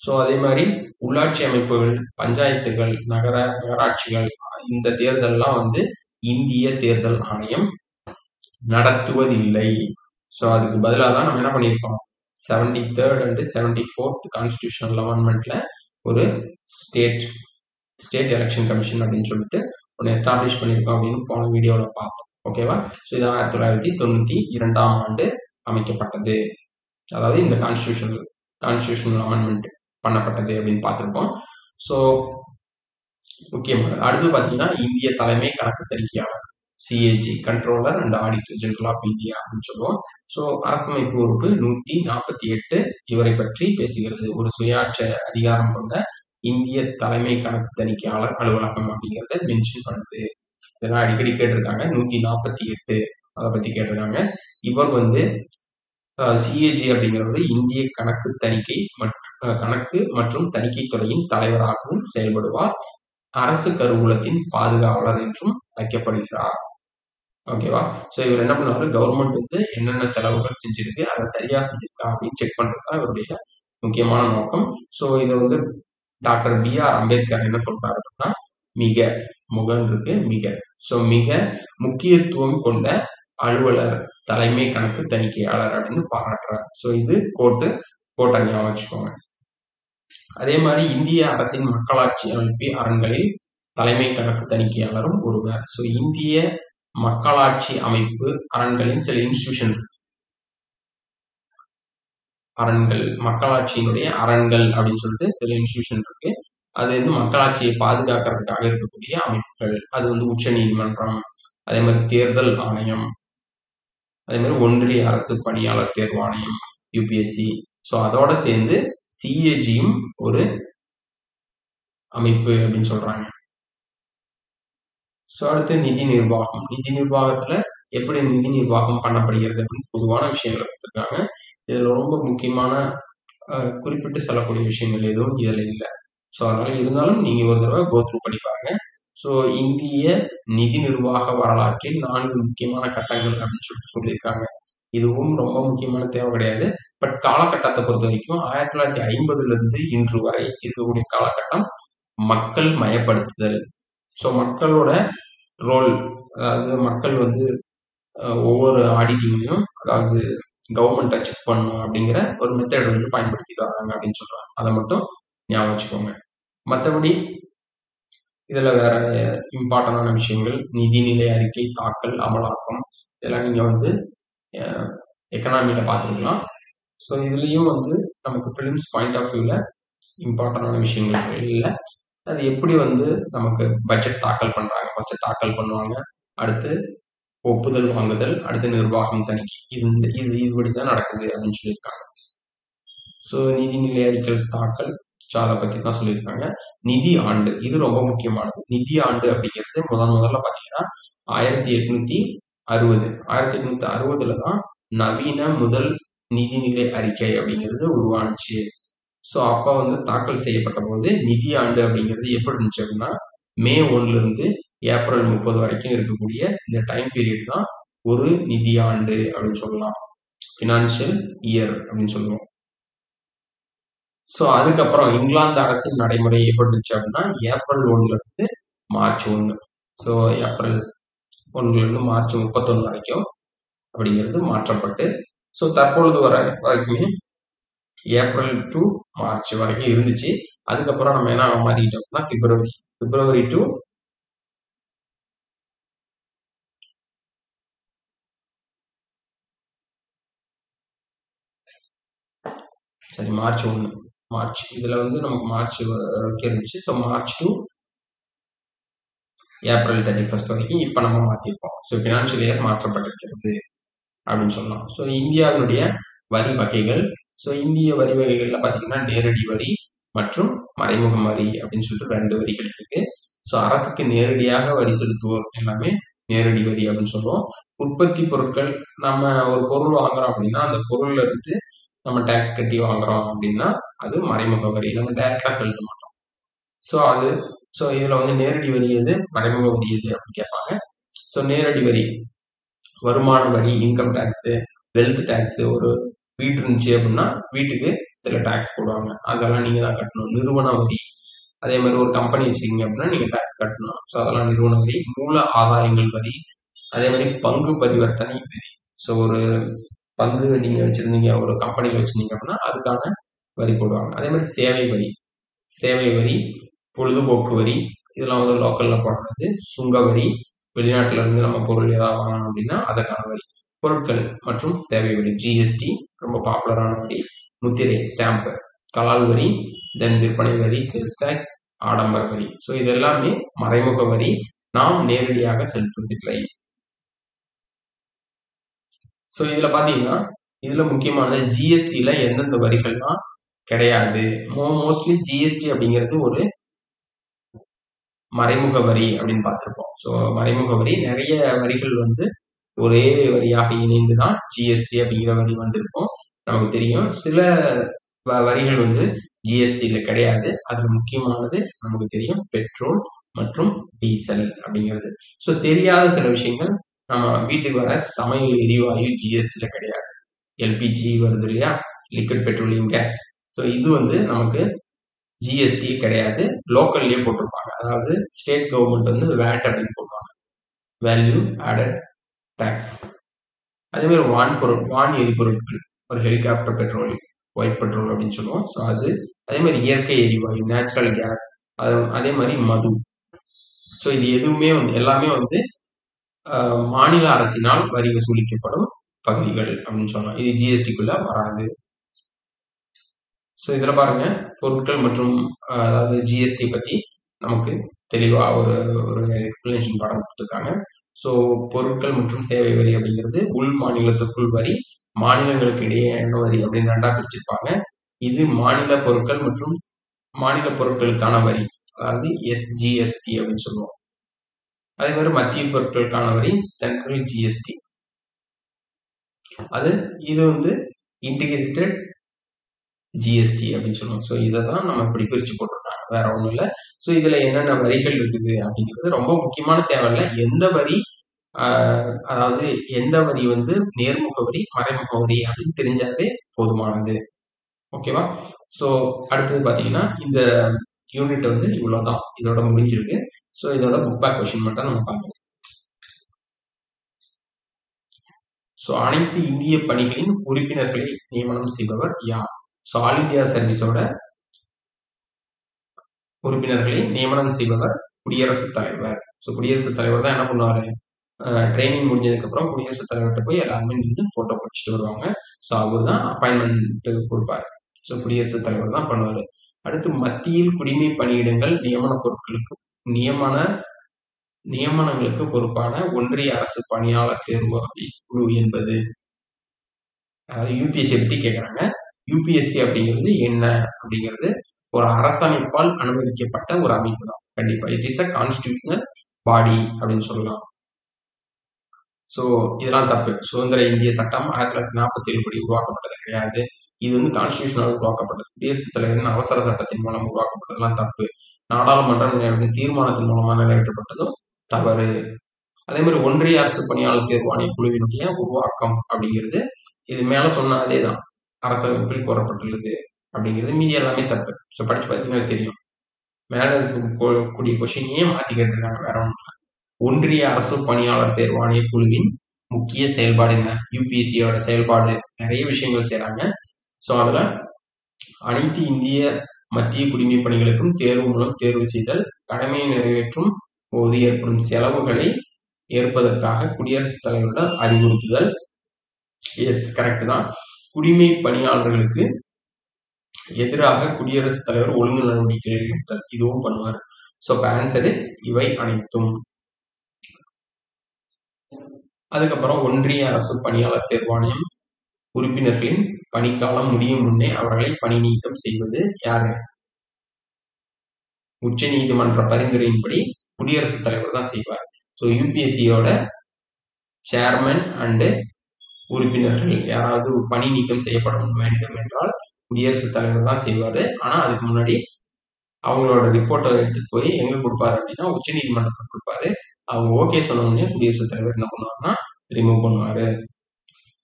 A: ஸோ அதே மாதிரி உள்ளாட்சி அமைப்புகள் பஞ்சாயத்துகள் நகர நகராட்சிகள் இந்த தேர்தல்லாம் வந்து இந்திய தேர்தல் ஆணையம் நடத்துவதில்லை ஸோ அதுக்கு பதிலாக தான் நம்ம என்ன பண்ணியிருக்கோம் seventy third and seventy fourth constitutional அமெண்ட்மெண்ட்ல ஒரு ஸ்டேட் ஸ்டேட் எலெக்ஷன் கமிஷன் அப்படின்னு சொல்லிட்டு ஒன்று எஸ்டாப்ளிஷ் பண்ணியிருக்கோம் அப்படின்னு போன வீடியோவில் பார்த்தோம் ஓகேவா ஸோ இது ஆயிரத்தி தொள்ளாயிரத்தி தொண்ணூற்றி இரண்டாம் ஆண்டு அமைக்கப்பட்டது அதாவது இந்த கான்ஸ்டியூஷனல் கான்ஸ்டியூஷனல் அமெண்ட்மெண்ட் பண்ணப்பட்டது அப்படின்னு பார்த்துருப்போம் ஸோ முக்கியமாக அடுத்து பார்த்தீங்கன்னா இந்திய தலைமை கணக்கு தணிக்கையாளர் CAG controller and auditor general of India அப்படின்னு சொல்லுவோம் ஸோ அரசமைப்பு உறுப்பு நூத்தி நாற்பத்தி எட்டு இவரை பற்றி பேசுகிறது ஒரு சுயாட்ச அதிகாரம் கொண்ட இந்திய தலைமை கணக்கு தணிக்கையாளர் அலுவலகம் அப்படிங்கிறத மென்ஷன் பண்ணுது இதெல்லாம் அடிக்கடி கேட்டிருக்காங்க நூத்தி நாற்பத்தி எட்டு அதை பத்தி கேட்டிருக்காங்க இவர் வந்து சிஏஜி அப்படிங்கிறவர் இந்திய கணக்கு தணிக்கை மற்றும் கணக்கு மற்றும் தணிக்கை துறையின் தலைவராகவும் செயல்படுவார் அரசு கருவூலத்தின் பாதுகாவலர் என்றும் அழைக்கப்படுகிறார் ஓகேவா ஸோ இவர் என்ன பண்ணுவாரு கவர்மெண்ட் வந்து என்னென்ன செலவுகள் செஞ்சிருக்கு அதை சரியா செஞ்சிருக்கா அப்படின்னு செக் பண்றது தான் இவருடைய முக்கியமான நோக்கம் ஸோ இதை வந்து டாக்டர் பி ஆர் அம்பேத்கர் என்ன சொல்றாரு அப்படின்னா மிக முகன் இருக்கு மிக ஸோ மிக முக்கியத்துவம் கொண்ட அலுவலர் தலைமை கணக்கு தணிக்கையாளர் அப்படின்னு பாராட்டுறாரு ஸோ இது கோட்டு கோட்டை ஞாபகம் வச்சுக்கோங்க அதே மாதிரி இந்திய அரசின் மக்களாட்சி அமைப்பு அரண்களில் தலைமை கணக்கு தணிக்கையாளரும் ஒருவர் ஸோ இந்திய மக்களாட்சி அமைப்பு அரண்களின் சில இன்ஸ்டிடியூஷன் அரண்கள் மக்களாட்சியினுடைய அரண்கள் அப்படின்னு சொல்லிட்டு சில இன்ஸ்டிடியூஷன் இருக்கு அது வந்து மக்களாட்சியை பாதுகாக்கிறதுக்காக இருக்கக்கூடிய அமைப்புகள் அது வந்து உச்ச நீதிமன்றம் அதே மாதிரி தேர்தல் ஆணையம் அதே மாதிரி ஒன்றிய அரசு பணியாளர் தேர்வு ஆணையம் யூபிஎஸ்சி ஸோ அதோட சேர்ந்து சிஏஜியும் ஒரு அமைப்பு அப்படின்னு சொல்றாங்க ஸோ அடுத்து நிதி நிர்வாகம் நிதி நிர்வாகத்துல எப்படி நிதி நிர்வாகம் பண்ணப்படுகிறது அப்படின்னு பொதுவான விஷயங்களை கொடுத்துருக்காங்க இதுல ரொம்ப முக்கியமான குறிப்பிட்டு சொல்லக்கூடிய விஷயங்கள் எதுவும் இதுல இல்லை ஸோ அதனால இருந்தாலும் நீங்க ஒரு தடவை கோ த்ரூ பண்ணி பாருங்க ஸோ இந்திய நிதி நிர்வாக வரலாற்றில் நான்கு முக்கியமான கட்டங்கள் அப்படின்னு சொல்லிட்டு சொல்லியிருக்காங்க இதுவும் ரொம்ப முக்கியமான தேவை கிடையாது பட் காலகட்டத்தை பொறுத்த வரைக்கும் ஆயிரத்தி தொள்ளாயிரத்தி ஐம்பதுல இருந்து இன்று வரை இருக்கக்கூடிய காலகட்டம் மக்கள் மயப்படுத்துதல் ஸோ மக்களோட ரோல் அதாவது மக்கள் வந்து ஒவ்வொரு ஆடிட்டிங்லையும் அதாவது கவர்மெண்ட்டை செக் பண்ணணும் அப்படிங்கிற ஒரு மெத்தட் வந்து பயன்படுத்திட்டு வராங்க அப்படின்னு சொல்றாங்க அதை மட்டும் ஞாபகம் வச்சுக்கோங்க மற்றபடி இதுல வேற இம்பார்ட்டண்டான விஷயங்கள் நிதிநிலை அறிக்கை தாக்கல் அமலாக்கம் இதெல்லாம் நீங்க வந்து எக்கனாமியில பார்த்துருக்கலாம் ஸோ இதுலயும் வந்து நமக்கு பிலிம்ஸ் பாயிண்ட் ஆஃப் வியூல இம்பார்ட்டண்டான விஷயங்கள் இல்லை அது எப்படி வந்து நமக்கு பட்ஜெட் தாக்கல் பண்றாங்க ஃபர்ஸ்ட் தாக்கல் பண்ணுவாங்க அடுத்து ஒப்புதல் வாங்குதல் அடுத்து நிர்வாகம் தணிக்கை இந்த இது இதுபடி தான் நடக்குது அப்படின்னு சொல்லியிருக்காங்க ஸோ நிதிநிலை அறிக்கை தாக்கல் ஸோ அதை பத்தி தான் சொல்லியிருக்காங்க நிதி ஆண்டு இது ரொம்ப முக்கியமானது நிதி ஆண்டு அப்படிங்கிறது முதன் முதல்ல பாத்தீங்கன்னா ஆயிரத்தி எட்நூத்தி அறுபது ஆயிரத்தி எட்நூத்தி அறுபதுல தான் நவீன முதல் நிதிநிலை அறிக்கை அப்படிங்கிறது உருவானுச்சு ஸோ அப்போ வந்து தாக்கல் செய்யப்பட்ட போது நிதி ஆண்டு அப்படிங்கிறது எப்படி இருந்துச்சு அப்படின்னா மே ஒன்ல இருந்து ஏப்ரல் முப்பது வரைக்கும் இருக்கக்கூடிய இந்த டைம் பீரியட் தான் ஒரு நிதி ஆண்டு அப்படின்னு சொல்லலாம் பினான்சியல் இயர் அப்படின்னு சொல்லுவோம் ஸோ அதுக்கப்புறம் இங்கிலாந்து அரசின் நடைமுறை எப்படி இருந்துச்சு அப்படின்னா ஏப்ரல் ஒன்ல இருந்து மார்ச் ஒன்று ஸோ ஏப்ரல் ஒன்றுல இருந்து மார்ச் முப்பத்தொன்று வரைக்கும் அப்படிங்கிறது மாற்றப்பட்டு ஸோ தற்பொழுது வர வரைக்குமே ஏப்ரல் டு மார்ச் வரைக்கும் இருந்துச்சு அதுக்கப்புறம் நம்ம என்ன மாத்திக்கிட்டோம்னா பிப்ரவரி பிப்ரவரி டு சரி மார்ச் ஒன்று மார்ச் இதுல வந்து நமக்கு மார்ச் வரைக்கும் இருந்துச்சு so March to April thirty first வரைக்கும் இப்போ நம்ம மாற்றிருக்கோம் ஸோ ஃபினான்ஷியல் இயர் மாற்றப்பட்டிருக்கிறது அப்படின்னு சொல்லலாம் ஸோ இந்தியாவினுடைய வரி வகைகள் ஸோ இந்திய வரி வகைகள்ல பார்த்தீங்கன்னா நேரடி வரி மற்றும் மறைமுக வரி அப்படின்னு சொல்லிட்டு ரெண்டு வரிகள் இருக்கு ஸோ அரசுக்கு நேரடியாக வரி செலுத்துவோர் எல்லாமே நேரடி வரி அப்படின்னு சொல்லுவோம் உற்பத்தி பொருட்கள் நம்ம ஒரு பொருள் வாங்குறோம் அப்படின்னா அந்த பொருள்ல இருந்து நம்ம டேக்ஸ் கட்டி வாங்குறோம் அப்படின்னா அது மறைமுக வரி நம்ம டேரக்டா செலுத்த மாட்டோம் ஸோ அது ஸோ இதுல வந்து நேரடி வரி எது மறைமுக வரி எது அப்படின்னு கேட்பாங்க ஸோ நேரடி வரி வருமான வரி இன்கம் டேக்ஸ் வெல்த் டேக்ஸ் ஒரு வீடு இருந்துச்சு அப்படின்னா வீட்டுக்கு சில டேக்ஸ் போடுவாங்க அதெல்லாம் நீங்க தான் கட்டணும் நிறுவன வரி அதே மாதிரி ஒரு கம்பெனி வச்சிருக்கீங்க அப்படின்னா நீங்க டேக்ஸ் கட்டணும் ஸோ அதெல்லாம் நிறுவன வரி மூல ஆதாயங்கள் வரி அதே மாதிரி பங்கு பரிவர்த்தனை வரி ஸோ ஒரு பங்கு நீங்க வச்சிருந்தீங்க ஒரு கம்பெனியில் வச்சிருந்தீங்க அப்படின்னா அதுக்கான வரி போடுவாங்க அதே மாதிரி சேவை வரி சேவை வரி பொழுதுபோக்கு வரி இதெல்லாம் வந்து லோக்கல்ல போடுறது சுங்க வரி வெளிநாட்டுல இருந்து நம்ம பொருள் ஏதாவது வாங்கணும் அப்படின்னா அதற்கான வரி பொருட்கள் மற்றும் சேவை வரி ஜிஎஸ்டி ரொம்ப பாப்புலரான வரி முத்திரை ஸ்டாம்ப் கலால் வரி தென் விற்பனை வரி சேல்ஸ் டேக்ஸ் ஆடம்பர வரி ஸோ இது எல்லாமே மறைமுக வரி நாம் நேரடியாக செலுத்துவதில்லை ஸோ இதுல பாத்தீங்கன்னா இதுல முக்கியமானது ஜிஎஸ்டில எந்தெந்த வரிகள்லாம் கிடையாது மோ மோஸ்ட்லி ஜிஎஸ்டி அப்படிங்கிறது ஒரு மறைமுக வரி அப்படின்னு பார்த்திருப்போம் ஸோ மறைமுக வரி நிறைய வரிகள் வந்து ஒரே வரியாக இணைந்து தான் ஜிஎஸ்டி அப்படிங்கிற வரி வந்திருக்கும் நமக்கு தெரியும் சில வ- வரிகள் வந்து ஜிஎஸ்டியில கிடையாது அதுல முக்கியமானது நமக்கு தெரியும் பெட்ரோல் மற்றும் டீசல் அப்படிங்கிறது ஸோ தெரியாத சில விஷயங்கள் நம்ம வீட்டுக்கு வர சமையல் எரிவாயு ஜிஎஸ்டியில கிடையாது எல்பிஜி வருது இல்லையா லிக்விட் பெட்ரோலியம் கேஸ் ஸோ இது வந்து நமக்கு ஜிஎஸ்டி கிடையாது லோக்கல்லே போட்டிருப்பாங்க அதாவது ஸ்டேட் கவர்மெண்ட் வந்து வேட் அப்படின்னு போடுவாங்க வேல்யூ ஆடட் டேக்ஸ் அதே மாதிரி வான் பொருள் வான் எரிபொருட்கள் ஒரு ஹெலிகாப்டர் பெட்ரோல் ஒயிட் பெட்ரோல் அப்படின்னு சொல்லுவோம் ஸோ அது அதே மாதிரி இயற்கை எரிவாயு நேச்சுரல் கேஸ் அது அதே மாதிரி மது ஸோ இது எதுவுமே வந்து எல்லாமே வந்து ஆஹ், மாநில அரசினால் வரி வசூலிக்கப்படும் பகுதிகள் அப்படின்னு சொல்லலாம் இது ஜிஎஸ்டிக்குள்ள வராது ஸோ இதில் பாருங்க பொருட்கள் மற்றும் ஆஹ், அதாவது ஜிஎஸ்டி பத்தி நமக்கு தெளிவா ஒரு ஒரு எக்ஸ்பிளனேஷன் படம் கொடுத்துருக்காங்க ஸோ பொருட்கள் மற்றும் சேவை வரி அப்படிங்கிறது உள் மாநிலத்துக்குள் வரி மாநிலங்களுக்கு இடையேயான வரி அப்படின்னு ரெண்டா பிரிச்சிருப்பாங்க இது மாநில பொருட்கள் மற்றும் ஸ்- மாநில பொருட்களுக்கான வரி அதாவது எஸ்ஜிஎஸ்டி அப்படின்னு சொல்லுவோம் அதே மாதிரி மத்திய பொருட்களுக்கான வரி சென்ட்ரல் ஜிஎஸ்டி அது இது வந்து இன்டிகிரேட்டட் ஜிஎஸ்டி அப்படின்னு சொல்லுவோம் ஸோ இதை தான் நம்ம இப்படி பிரிச்சு போட்டிருக்காங்க வேற ஒன்றும் இல்லை ஸோ இதுல என்னென்ன வரிகள் இருக்குது அப்படிங்கிறது ரொம்ப முக்கியமான தேவையில்ல எந்த வரி ஆஹ், அதாவது எந்த வரி வந்து நேர்முக வரி மறைமுக வரி அப்படின்னு தெரிஞ்சாவே போதுமானது ஓகேவா ஸோ அடுத்தது பார்த்தீங்கன்னா இந்த யூனிட் வந்து இவ்வளோதான் இதோட முடிஞ்சிருக்கு ஸோ இதோட புக் பேக் கொஷின் மட்டும் நம்ம பார்த்தோம் ஸோ அனைத்து இந்திய பணிகளின் உறுப்பினர்களை நியமனம் செய்பவர் யார் ஸோ ஆல் இந்தியா சர்வீஸோட உறுப்பினர்களை நியமனம் செய்பவர் குடியரசுத் தலைவர் ஸோ குடியரசுத் தலைவர் தான் என்ன பண்ணுவாரு ட்ரைனிங் முடிஞ்சதுக்கு அப்புறம் குடியரசுத் தலைவர்கிட்ட போய் எல்லாருமே நின்று போட்டோ பிடிச்சிட்டு வருவாங்க ஸோ அவர் தான் அப்பாயின்மெண்ட் கொடுப்பாரு ஸோ குடியரசுத் தலைவர் தான் பண்ணுவாரு அடுத்து மத்தியில் குடிமை பணியிடங்கள் நியமன பொருட்களுக்கு நியமன நியமனங்களுக்கு பொறுப்பான ஒன்றிய அரசு பணியாளர் தேர்வு குழு என்பது அதாவது யூபிஎஸ்சி பத்தி கேக்குறாங்க யூபிஎஸ்சி அப்படிங்கிறது என்ன அப்படிங்கிறது ஒரு அரசமைப்பால் அனுமதிக்கப்பட்ட ஒரு அமைப்பு தான் கண்டிப்பா it is a constitutional body அப்படின்னு சொல்லலாம் ஸோ இதெல்லாம் தப்பு சுதந்திர இந்திய சட்டம் ஆயிரத்தி தொள்ளாயிரத்தி நாற்பத்தி ஏழு படி உருவாக்கப்பட்டது கிடையாது இது வந்து கான்ஸ்டியூஷனால் உருவாக்கப்பட்டது குடியரசுத் தலைவரின் அவசர சட்டத்தின் மூலம் உருவாக்கப்பட்டதெல்லாம் தப்பு நாடாளுமன்றம் நிறைவேற்றிய தீர்மானத்தின் மூலமா நிறைவேற்றப்பட்டதும் தவறு அதே மாதிரி ஒன்றிய அரசு பணியாளர் தேர்வாணைய குழுவினுடைய உருவாக்கம் அப்படிங்கிறது இது மேல சொன்ன அதே தான் அரசமைப்பில் கூறப்பட்டுள்ளது அப்படிங்கிறது மீதி எல்லாமே தப்பு ஸோ படிச்சு பார்த்தீங்கன்னா தெரியும் மேல இருக்கக்கூடிய கொஷினையே மாத்தி கேட்டிருக்காங்க வேற ஒன்றும் இல்லை ஒன்றிய அரசு பணியாளர் தேர்வாணைய குழுவின் முக்கிய செயல்பாடு என்ன யூபிஎஸ்சியோட செயல்பாடு நிறைய விஷயங்கள் செய்றாங்க ஸோ அதுல அனைத்து இந்திய மத்திய குடிமை பணிகளுக்கும் தேர்வு மூலம் தேர்வு செய்தல் கடமையை நிறைவேற்றும் போது ஏற்படும் செலவுகளை ஏற்பதற்காக குடியரசுத் தலைவரிடம் அறிவுறுத்துதல் எஸ் கரெக்ட் தான் குடிமை பணியாளர்களுக்கு எதிராக குடியரசுத் தலைவர் ஒழுங்கு நடவடிக்கைகள் எடுத்தல் இதுவும் பண்ணுவார் ஸோ ஆன்சர் இஸ் இவை அனைத்தும் அதுக்கப்புறம் ஒன்றிய அரசு பணியாளர் தேர்வாணையம் உறுப்பினர்களின் பணிக்காலம் முடியும் முன்னே அவர்களை பணி நீக்கம் செய்வது யாரு உச்ச நீதிமன்ற பரிந்துரையின்படி குடியரசுத் தலைவர் தான் செய்வார் ஸோ யூபிஎஸ்சியோட சேர்மன் அண்டு உறுப்பினர்கள் யாராவது பணி நீக்கம் செய்யப்பட வேண்டும் என்றால் குடியரசுத் தலைவர் தான் செய்வாரு ஆனா அதுக்கு முன்னாடி அவங்களோட ரிப்போர்ட்டை எடுத்துட்டு போய் எங்க கொடுப்பாரு அப்படின்னா உச்ச நீதிமன்றத்தில் கொடுப்பாரு அவங்க ஓகே சொன்ன உடனே குடியரசுத் தலைவர் என்ன பண்ணுவாருன்னா ரிமூவ் பண்ணுவாரு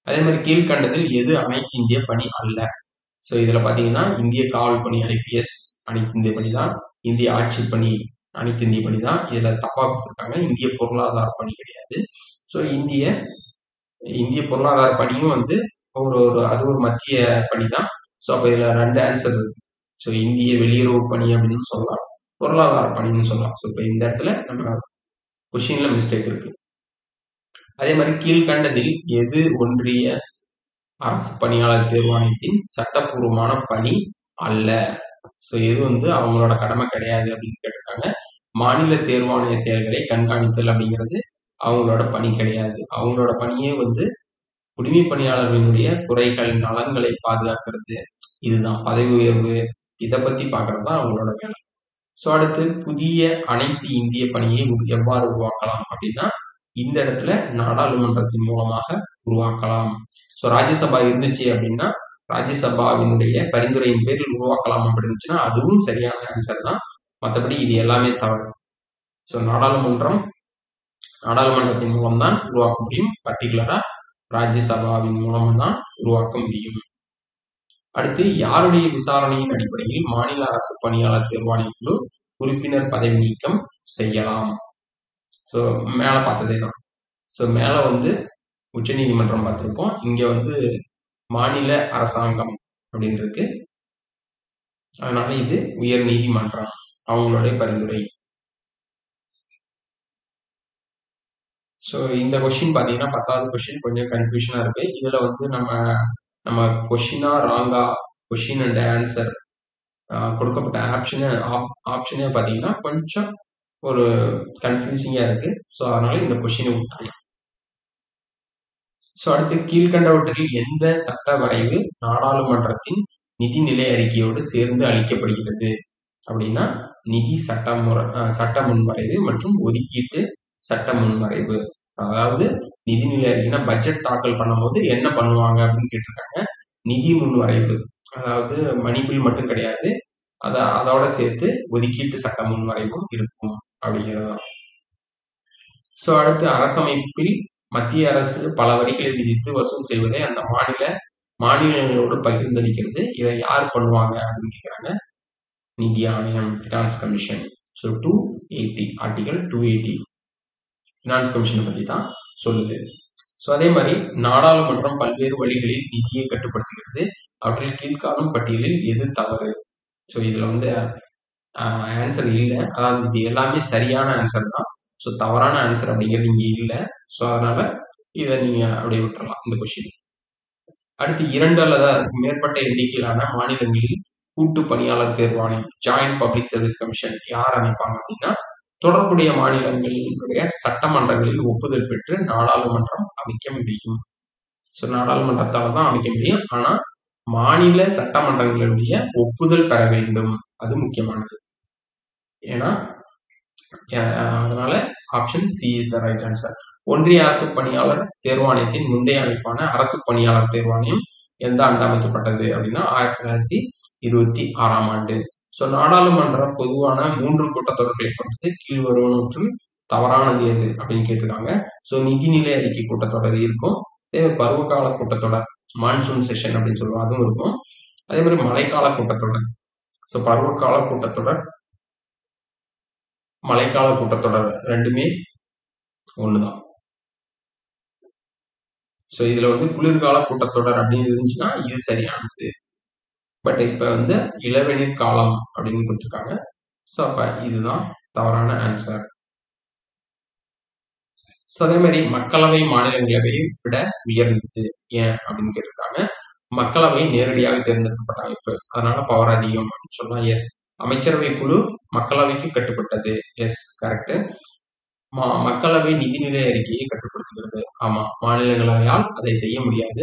A: அதே மாதிரி கீழ்கண்டதில் எது அனைத்து இந்திய பணி அல்ல ஸோ இதுல பாத்தீங்கன்னா இந்திய காவல் பணி ஐபிஎஸ் அனைத்து இந்திய பணி தான் இந்திய ஆட்சி பணி அனைத்து இந்திய பணி தான் இதுல தப்பா கொடுத்துருக்காங்க இந்திய பொருளாதார பணி கிடையாது ஸோ இந்திய இந்திய பொருளாதார பணியும் வந்து ஒரு ஒரு அது ஒரு மத்திய பணி தான் ஸோ அப்போ இதுல ரெண்டு ஆன்சர் இருக்கு ஸோ இந்திய வெளியுறவு பணி அப்படின்னு சொல்லலாம் பொருளாதார பணின்னு சொல்லலாம் ஸோ இப்போ இந்த இடத்துல நம்ம கொஷின்ல மிஸ்டேக் இருக்கு அதே மாதிரி கீழ்கண்டதில் எது ஒன்றிய அரசு பணியாளர் தேர்வாணையத்தின் சட்டப்பூர்வமான பணி அல்ல ஸோ எது வந்து அவங்களோட கடமை கிடையாது அப்படின்னு கேட்டிருக்காங்க மாநில தேர்வாணைய செயல்களை கண்காணித்தல் அப்படிங்கிறது அவங்களோட பணி கிடையாது அவங்களோட பணியே வந்து குடிமை பணியாளர்களினுடைய குறைகள் நலன்களை பாதுகாக்கிறது இதுதான் பதவி உயர்வு இதை பத்தி பாக்குறது தான் அவங்களோட வேலை ஸோ அடுத்து புதிய அனைத்து இந்திய பணியை எவ்வாறு உருவாக்கலாம் அப்படின்னா இந்த இடத்துல நாடாளுமன்றத்தின் மூலமாக உருவாக்கலாம் ஸோ ராஜ்யசபா இருந்துச்சு அப்படின்னா ராஜ்யசபாவினுடைய பரிந்துரையின் பேரில் உருவாக்கலாம் அப்படி இருந்துச்சுன்னா அதுவும் சரியான ஆன்சர் தான் மற்றபடி இது எல்லாமே தவறு ஸோ நாடாளுமன்றம் நாடாளுமன்றத்தின் மூலம் தான் உருவாக்க முடியும் பர்டிகுலரா ராஜ்யசபாவின் மூலம் தான் உருவாக்க முடியும் அடுத்து யாருடைய விசாரணையின் அடிப்படையில் மாநில அரசு பணியாளர் தேர்வாணைய குழு உறுப்பினர் பதவி நீக்கம் செய்யலாம் ஸோ மேல பார்த்ததே தான் ஸோ மேல வந்து உச்சநீதிமன்றம் பார்த்திருப்போம் இங்க வந்து மாநில அரசாங்கம் அப்படின்னு இருக்கு அதனால இது உயர் நீதிமன்றம் அவங்களுடைய பரிந்துரை ஸோ இந்த கொஸ்டின் பார்த்தீங்கன்னா பத்தாவது கொஸ்டின் கொஞ்சம் கன்ஃபியூஷனாக இருக்கு இதில் வந்து நம்ம நம்ம கொஷினா ராங்கா கொஷின் அண்ட் ஆன்சர் கொடுக்கப்பட்ட ஆப்ஷனு ஆப்ஷனே பார்த்தீங்கன்னா கொஞ்சம் ஒரு கன்ஃபியூசிங்காக இருக்கு ஸோ அதனால இந்த கொஷினை விட்டுறலாம் ஸோ அடுத்து கீழ்கண்டவற்றில் எந்த சட்ட வரைவு நாடாளுமன்றத்தின் நிதிநிலை அறிக்கையோடு சேர்ந்து அளிக்கப்படுகிறது அப்படின்னா நிதி சட்ட முறை சட்ட முன்வரைவு மற்றும் ஒதுக்கீட்டு சட்ட முன்வரைவு அதாவது நிதிநிலை அறிக்கைனா பட்ஜெட் தாக்கல் பண்ணும்போது என்ன பண்ணுவாங்க அப்படின்னு கேட்டிருக்காங்க நிதி முன்வரைவு அதாவது மணிபில் மட்டும் கிடையாது அத அதோட சேர்த்து ஒதுக்கீட்டு சட்ட முன்வரைவும் இருக்கும் அப்படிங்கிறதுதான் ஸோ அடுத்து அரசமைப்பில் மத்திய அரசு பல வரிகளை விதித்து வசூல் செய்வதை அந்த மாநில மாநிலங்களோடு பகிர்ந்தளிக்கிறது இதை யார் பண்ணுவாங்க அப்படின்னு கேட்குறாங்க நிதி ஆணையம் finance commission so two eighty article two eighty finance கமிஷனை பற்றி தான் சொல்லுது ஸோ அதே மாதிரி நாடாளுமன்றம் பல்வேறு வழிகளில் நிதியை கட்டுப்படுத்துகிறது அவற்றில் கீழ்காணும் பட்டியலில் எது தவறு ஸோ இதில் வந்து ஆன்சர் இல்லை அதாவது இது எல்லாமே சரியான ஆன்சர் தான் ஸோ தவறான ஆன்சர் அப்படிங்கிறது இங்கே இல்லை ஸோ அதனால இதை நீங்க அப்படியே விட்டுறலாம் இந்த கொஸ்டின் அடுத்து இரண்டு அல்லது அதுக்கு மேற்பட்ட எண்ணிக்கையிலான மாநிலங்களில் கூட்டு பணியாளர் தேர்வாணையம் ஜாயிண்ட் பப்ளிக் சர்வீஸ் கமிஷன் யார் அமைப்பாங்க அப்படின்னா தொடர்புடைய மாநிலங்களினுடைய சட்டமன்றங்களில் ஒப்புதல் பெற்று நாடாளுமன்றம் அமைக்க முடியும் ஸோ நாடாளுமன்றத்தால தான் அமைக்க முடியும் ஆனா மாநில சட்டமன்றங்களுடைய ஒப்புதல் பெற வேண்டும் அது முக்கியமானது ஏன்னா அதனால option C is the right answer ஒன்றிய அரசு பணியாளர் தேர்வாணையத்தின் முந்தைய அமைப்பான அரசு பணியாளர் தேர்வாணையம் எந்த ஆண்டு அமைக்கப்பட்டது அப்படின்னா ஆயிரத்தி தொள்ளாயிரத்தி இருபத்தி ஆறாம் ஆண்டு ஸோ நாடாளுமன்ற பொதுவான மூன்று கூட்டத்தொடர்களை கொண்டது கீழ்வருவனவற்றில் தவறானது எது அப்படின்னு கேட்டிருக்காங்க ஸோ நிதிநிலை அறிக்கை கூட்டத்தொடர் இருக்கும் அதே பருவகால கூட்டத்தொடர் மான்சூன் செஷன் அப்படின்னு சொல்லுவோம் அதுவும் இருக்கும் அதே மாதிரி மழைக்கால கூட்டத்தொடர் ஸோ பருவகால கூட்டத்தொடர் மழைக்கால கூட்டத்தொடர் ரெண்டுமே ஒண்ணுதான் ஸோ இதுல வந்து குளிர்கால கூட்டத்தொடர் அப்படின்னு இருந்துச்சுன்னா இது சரியானது பட் இப்ப வந்து இளவேநீர் காலம் அப்படின்னு கொடுத்துருக்காங்க ஸோ அப்ப இதுதான் தவறான ஆன்சர் ஸோ அதே மாதிரி மக்களவை மாநிலங்களவையை விட உயர்ந்தது ஏன் அப்படின்னு கேட்டிருக்காங்க மக்களவை நேரடியாக தேர்ந்தெடுக்கப்பட்ட அமைப்பு அதனால பவர் அதிகம் அப்படின்னு சொன்னா எஸ் அமைச்சரவை குழு மக்களவைக்கு கட்டுப்பட்டது எஸ் கரெக்ட் மக்களவை நிதிநிலை அறிக்கையை கட்டுப்படுத்துகிறது ஆமா மாநிலங்களவையால் அதை செய்ய முடியாது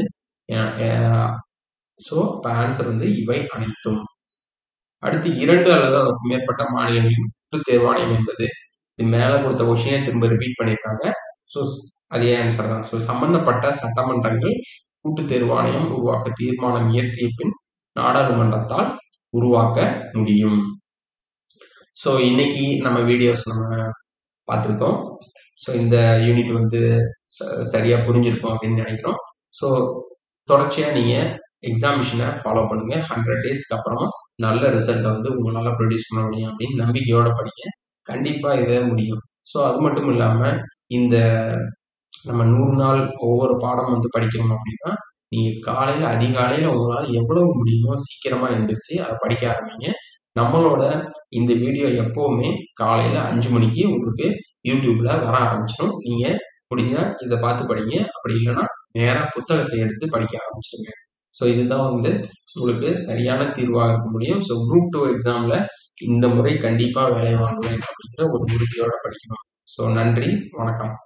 A: ஸோ இப்போ ஆன்சர் வந்து இவை அனைத்தும் அடுத்து இரண்டு அல்லது அதற்கு மேற்பட்ட மாநிலங்களின் கூட்டு தேர்வாணையம் என்பது இது மேல கொடுத்த கொஸ்டினை திரும்ப ரிப்பீட் பண்ணியிருக்காங்க ஸோ அதே ஆன்சர் தான் ஸோ சம்பந்தப்பட்ட சட்டமன்றங்கள் கூட்டு தேர்வாணையம் உருவாக்க தீர்மானம் இயற்றிய பின் நாடாளுமன்றத்தால் உருவாக்க முடியும் ஸோ இன்னைக்கு நம்ம வீடியோஸ் நம்ம பார்த்துருக்கோம் ஸோ இந்த யூனிட் வந்து சரியா புரிஞ்சிருக்கும் அப்படின்னு நினைக்கிறோம் ஸோ தொடர்ச்சியாக நீங்கள் எக்ஸாமிஷனை ஃபாலோ பண்ணுங்க ஹண்ட்ரட் டேஸ்க்கு அப்புறமா நல்ல ரிசல்ட்டை வந்து உங்களால் ப்ரொடியூஸ் பண்ண முடியும் அப்படின்னு நம்பிக்கையோட படிங்க கண்டிப்பாக இதை முடியும் ஸோ அது மட்டும் இல்லாமல் இந்த நம்ம நூறு நாள் ஒவ்வொரு பாடம் வந்து படிக்கணும் அப்படின்னா நீங்கள் காலையில் அதிகாலையில் உங்களால் எவ்வளவு முடியுமோ சீக்கிரமாக எழுந்திரிச்சு அதை படிக்க ஆரம்பிங்க நம்மளோட இந்த வீடியோ எப்போவுமே காலையில் அஞ்சு மணிக்கு உங்களுக்கு யூடியூப்ல வர ஆரம்பிச்சிடும் நீங்கள் முடிஞ்சா இதை பார்த்து படிங்க அப்படி இல்லைன்னா நேராக புத்தகத்தை எடுத்து படிக்க ஆரம்பிச்சிருங்க ஸோ இதுதான் வந்து உங்களுக்கு சரியான தீர்வாக இருக்க முடியும் ஸோ குரூப் டூ எக்ஸாமில் இந்த முறை கண்டிப்பாக வேலை வாங்குவேன் அப்படிங்கிற ஒரு உறுதியோட படிக்கணும் ஸோ நன்றி வணக்கம்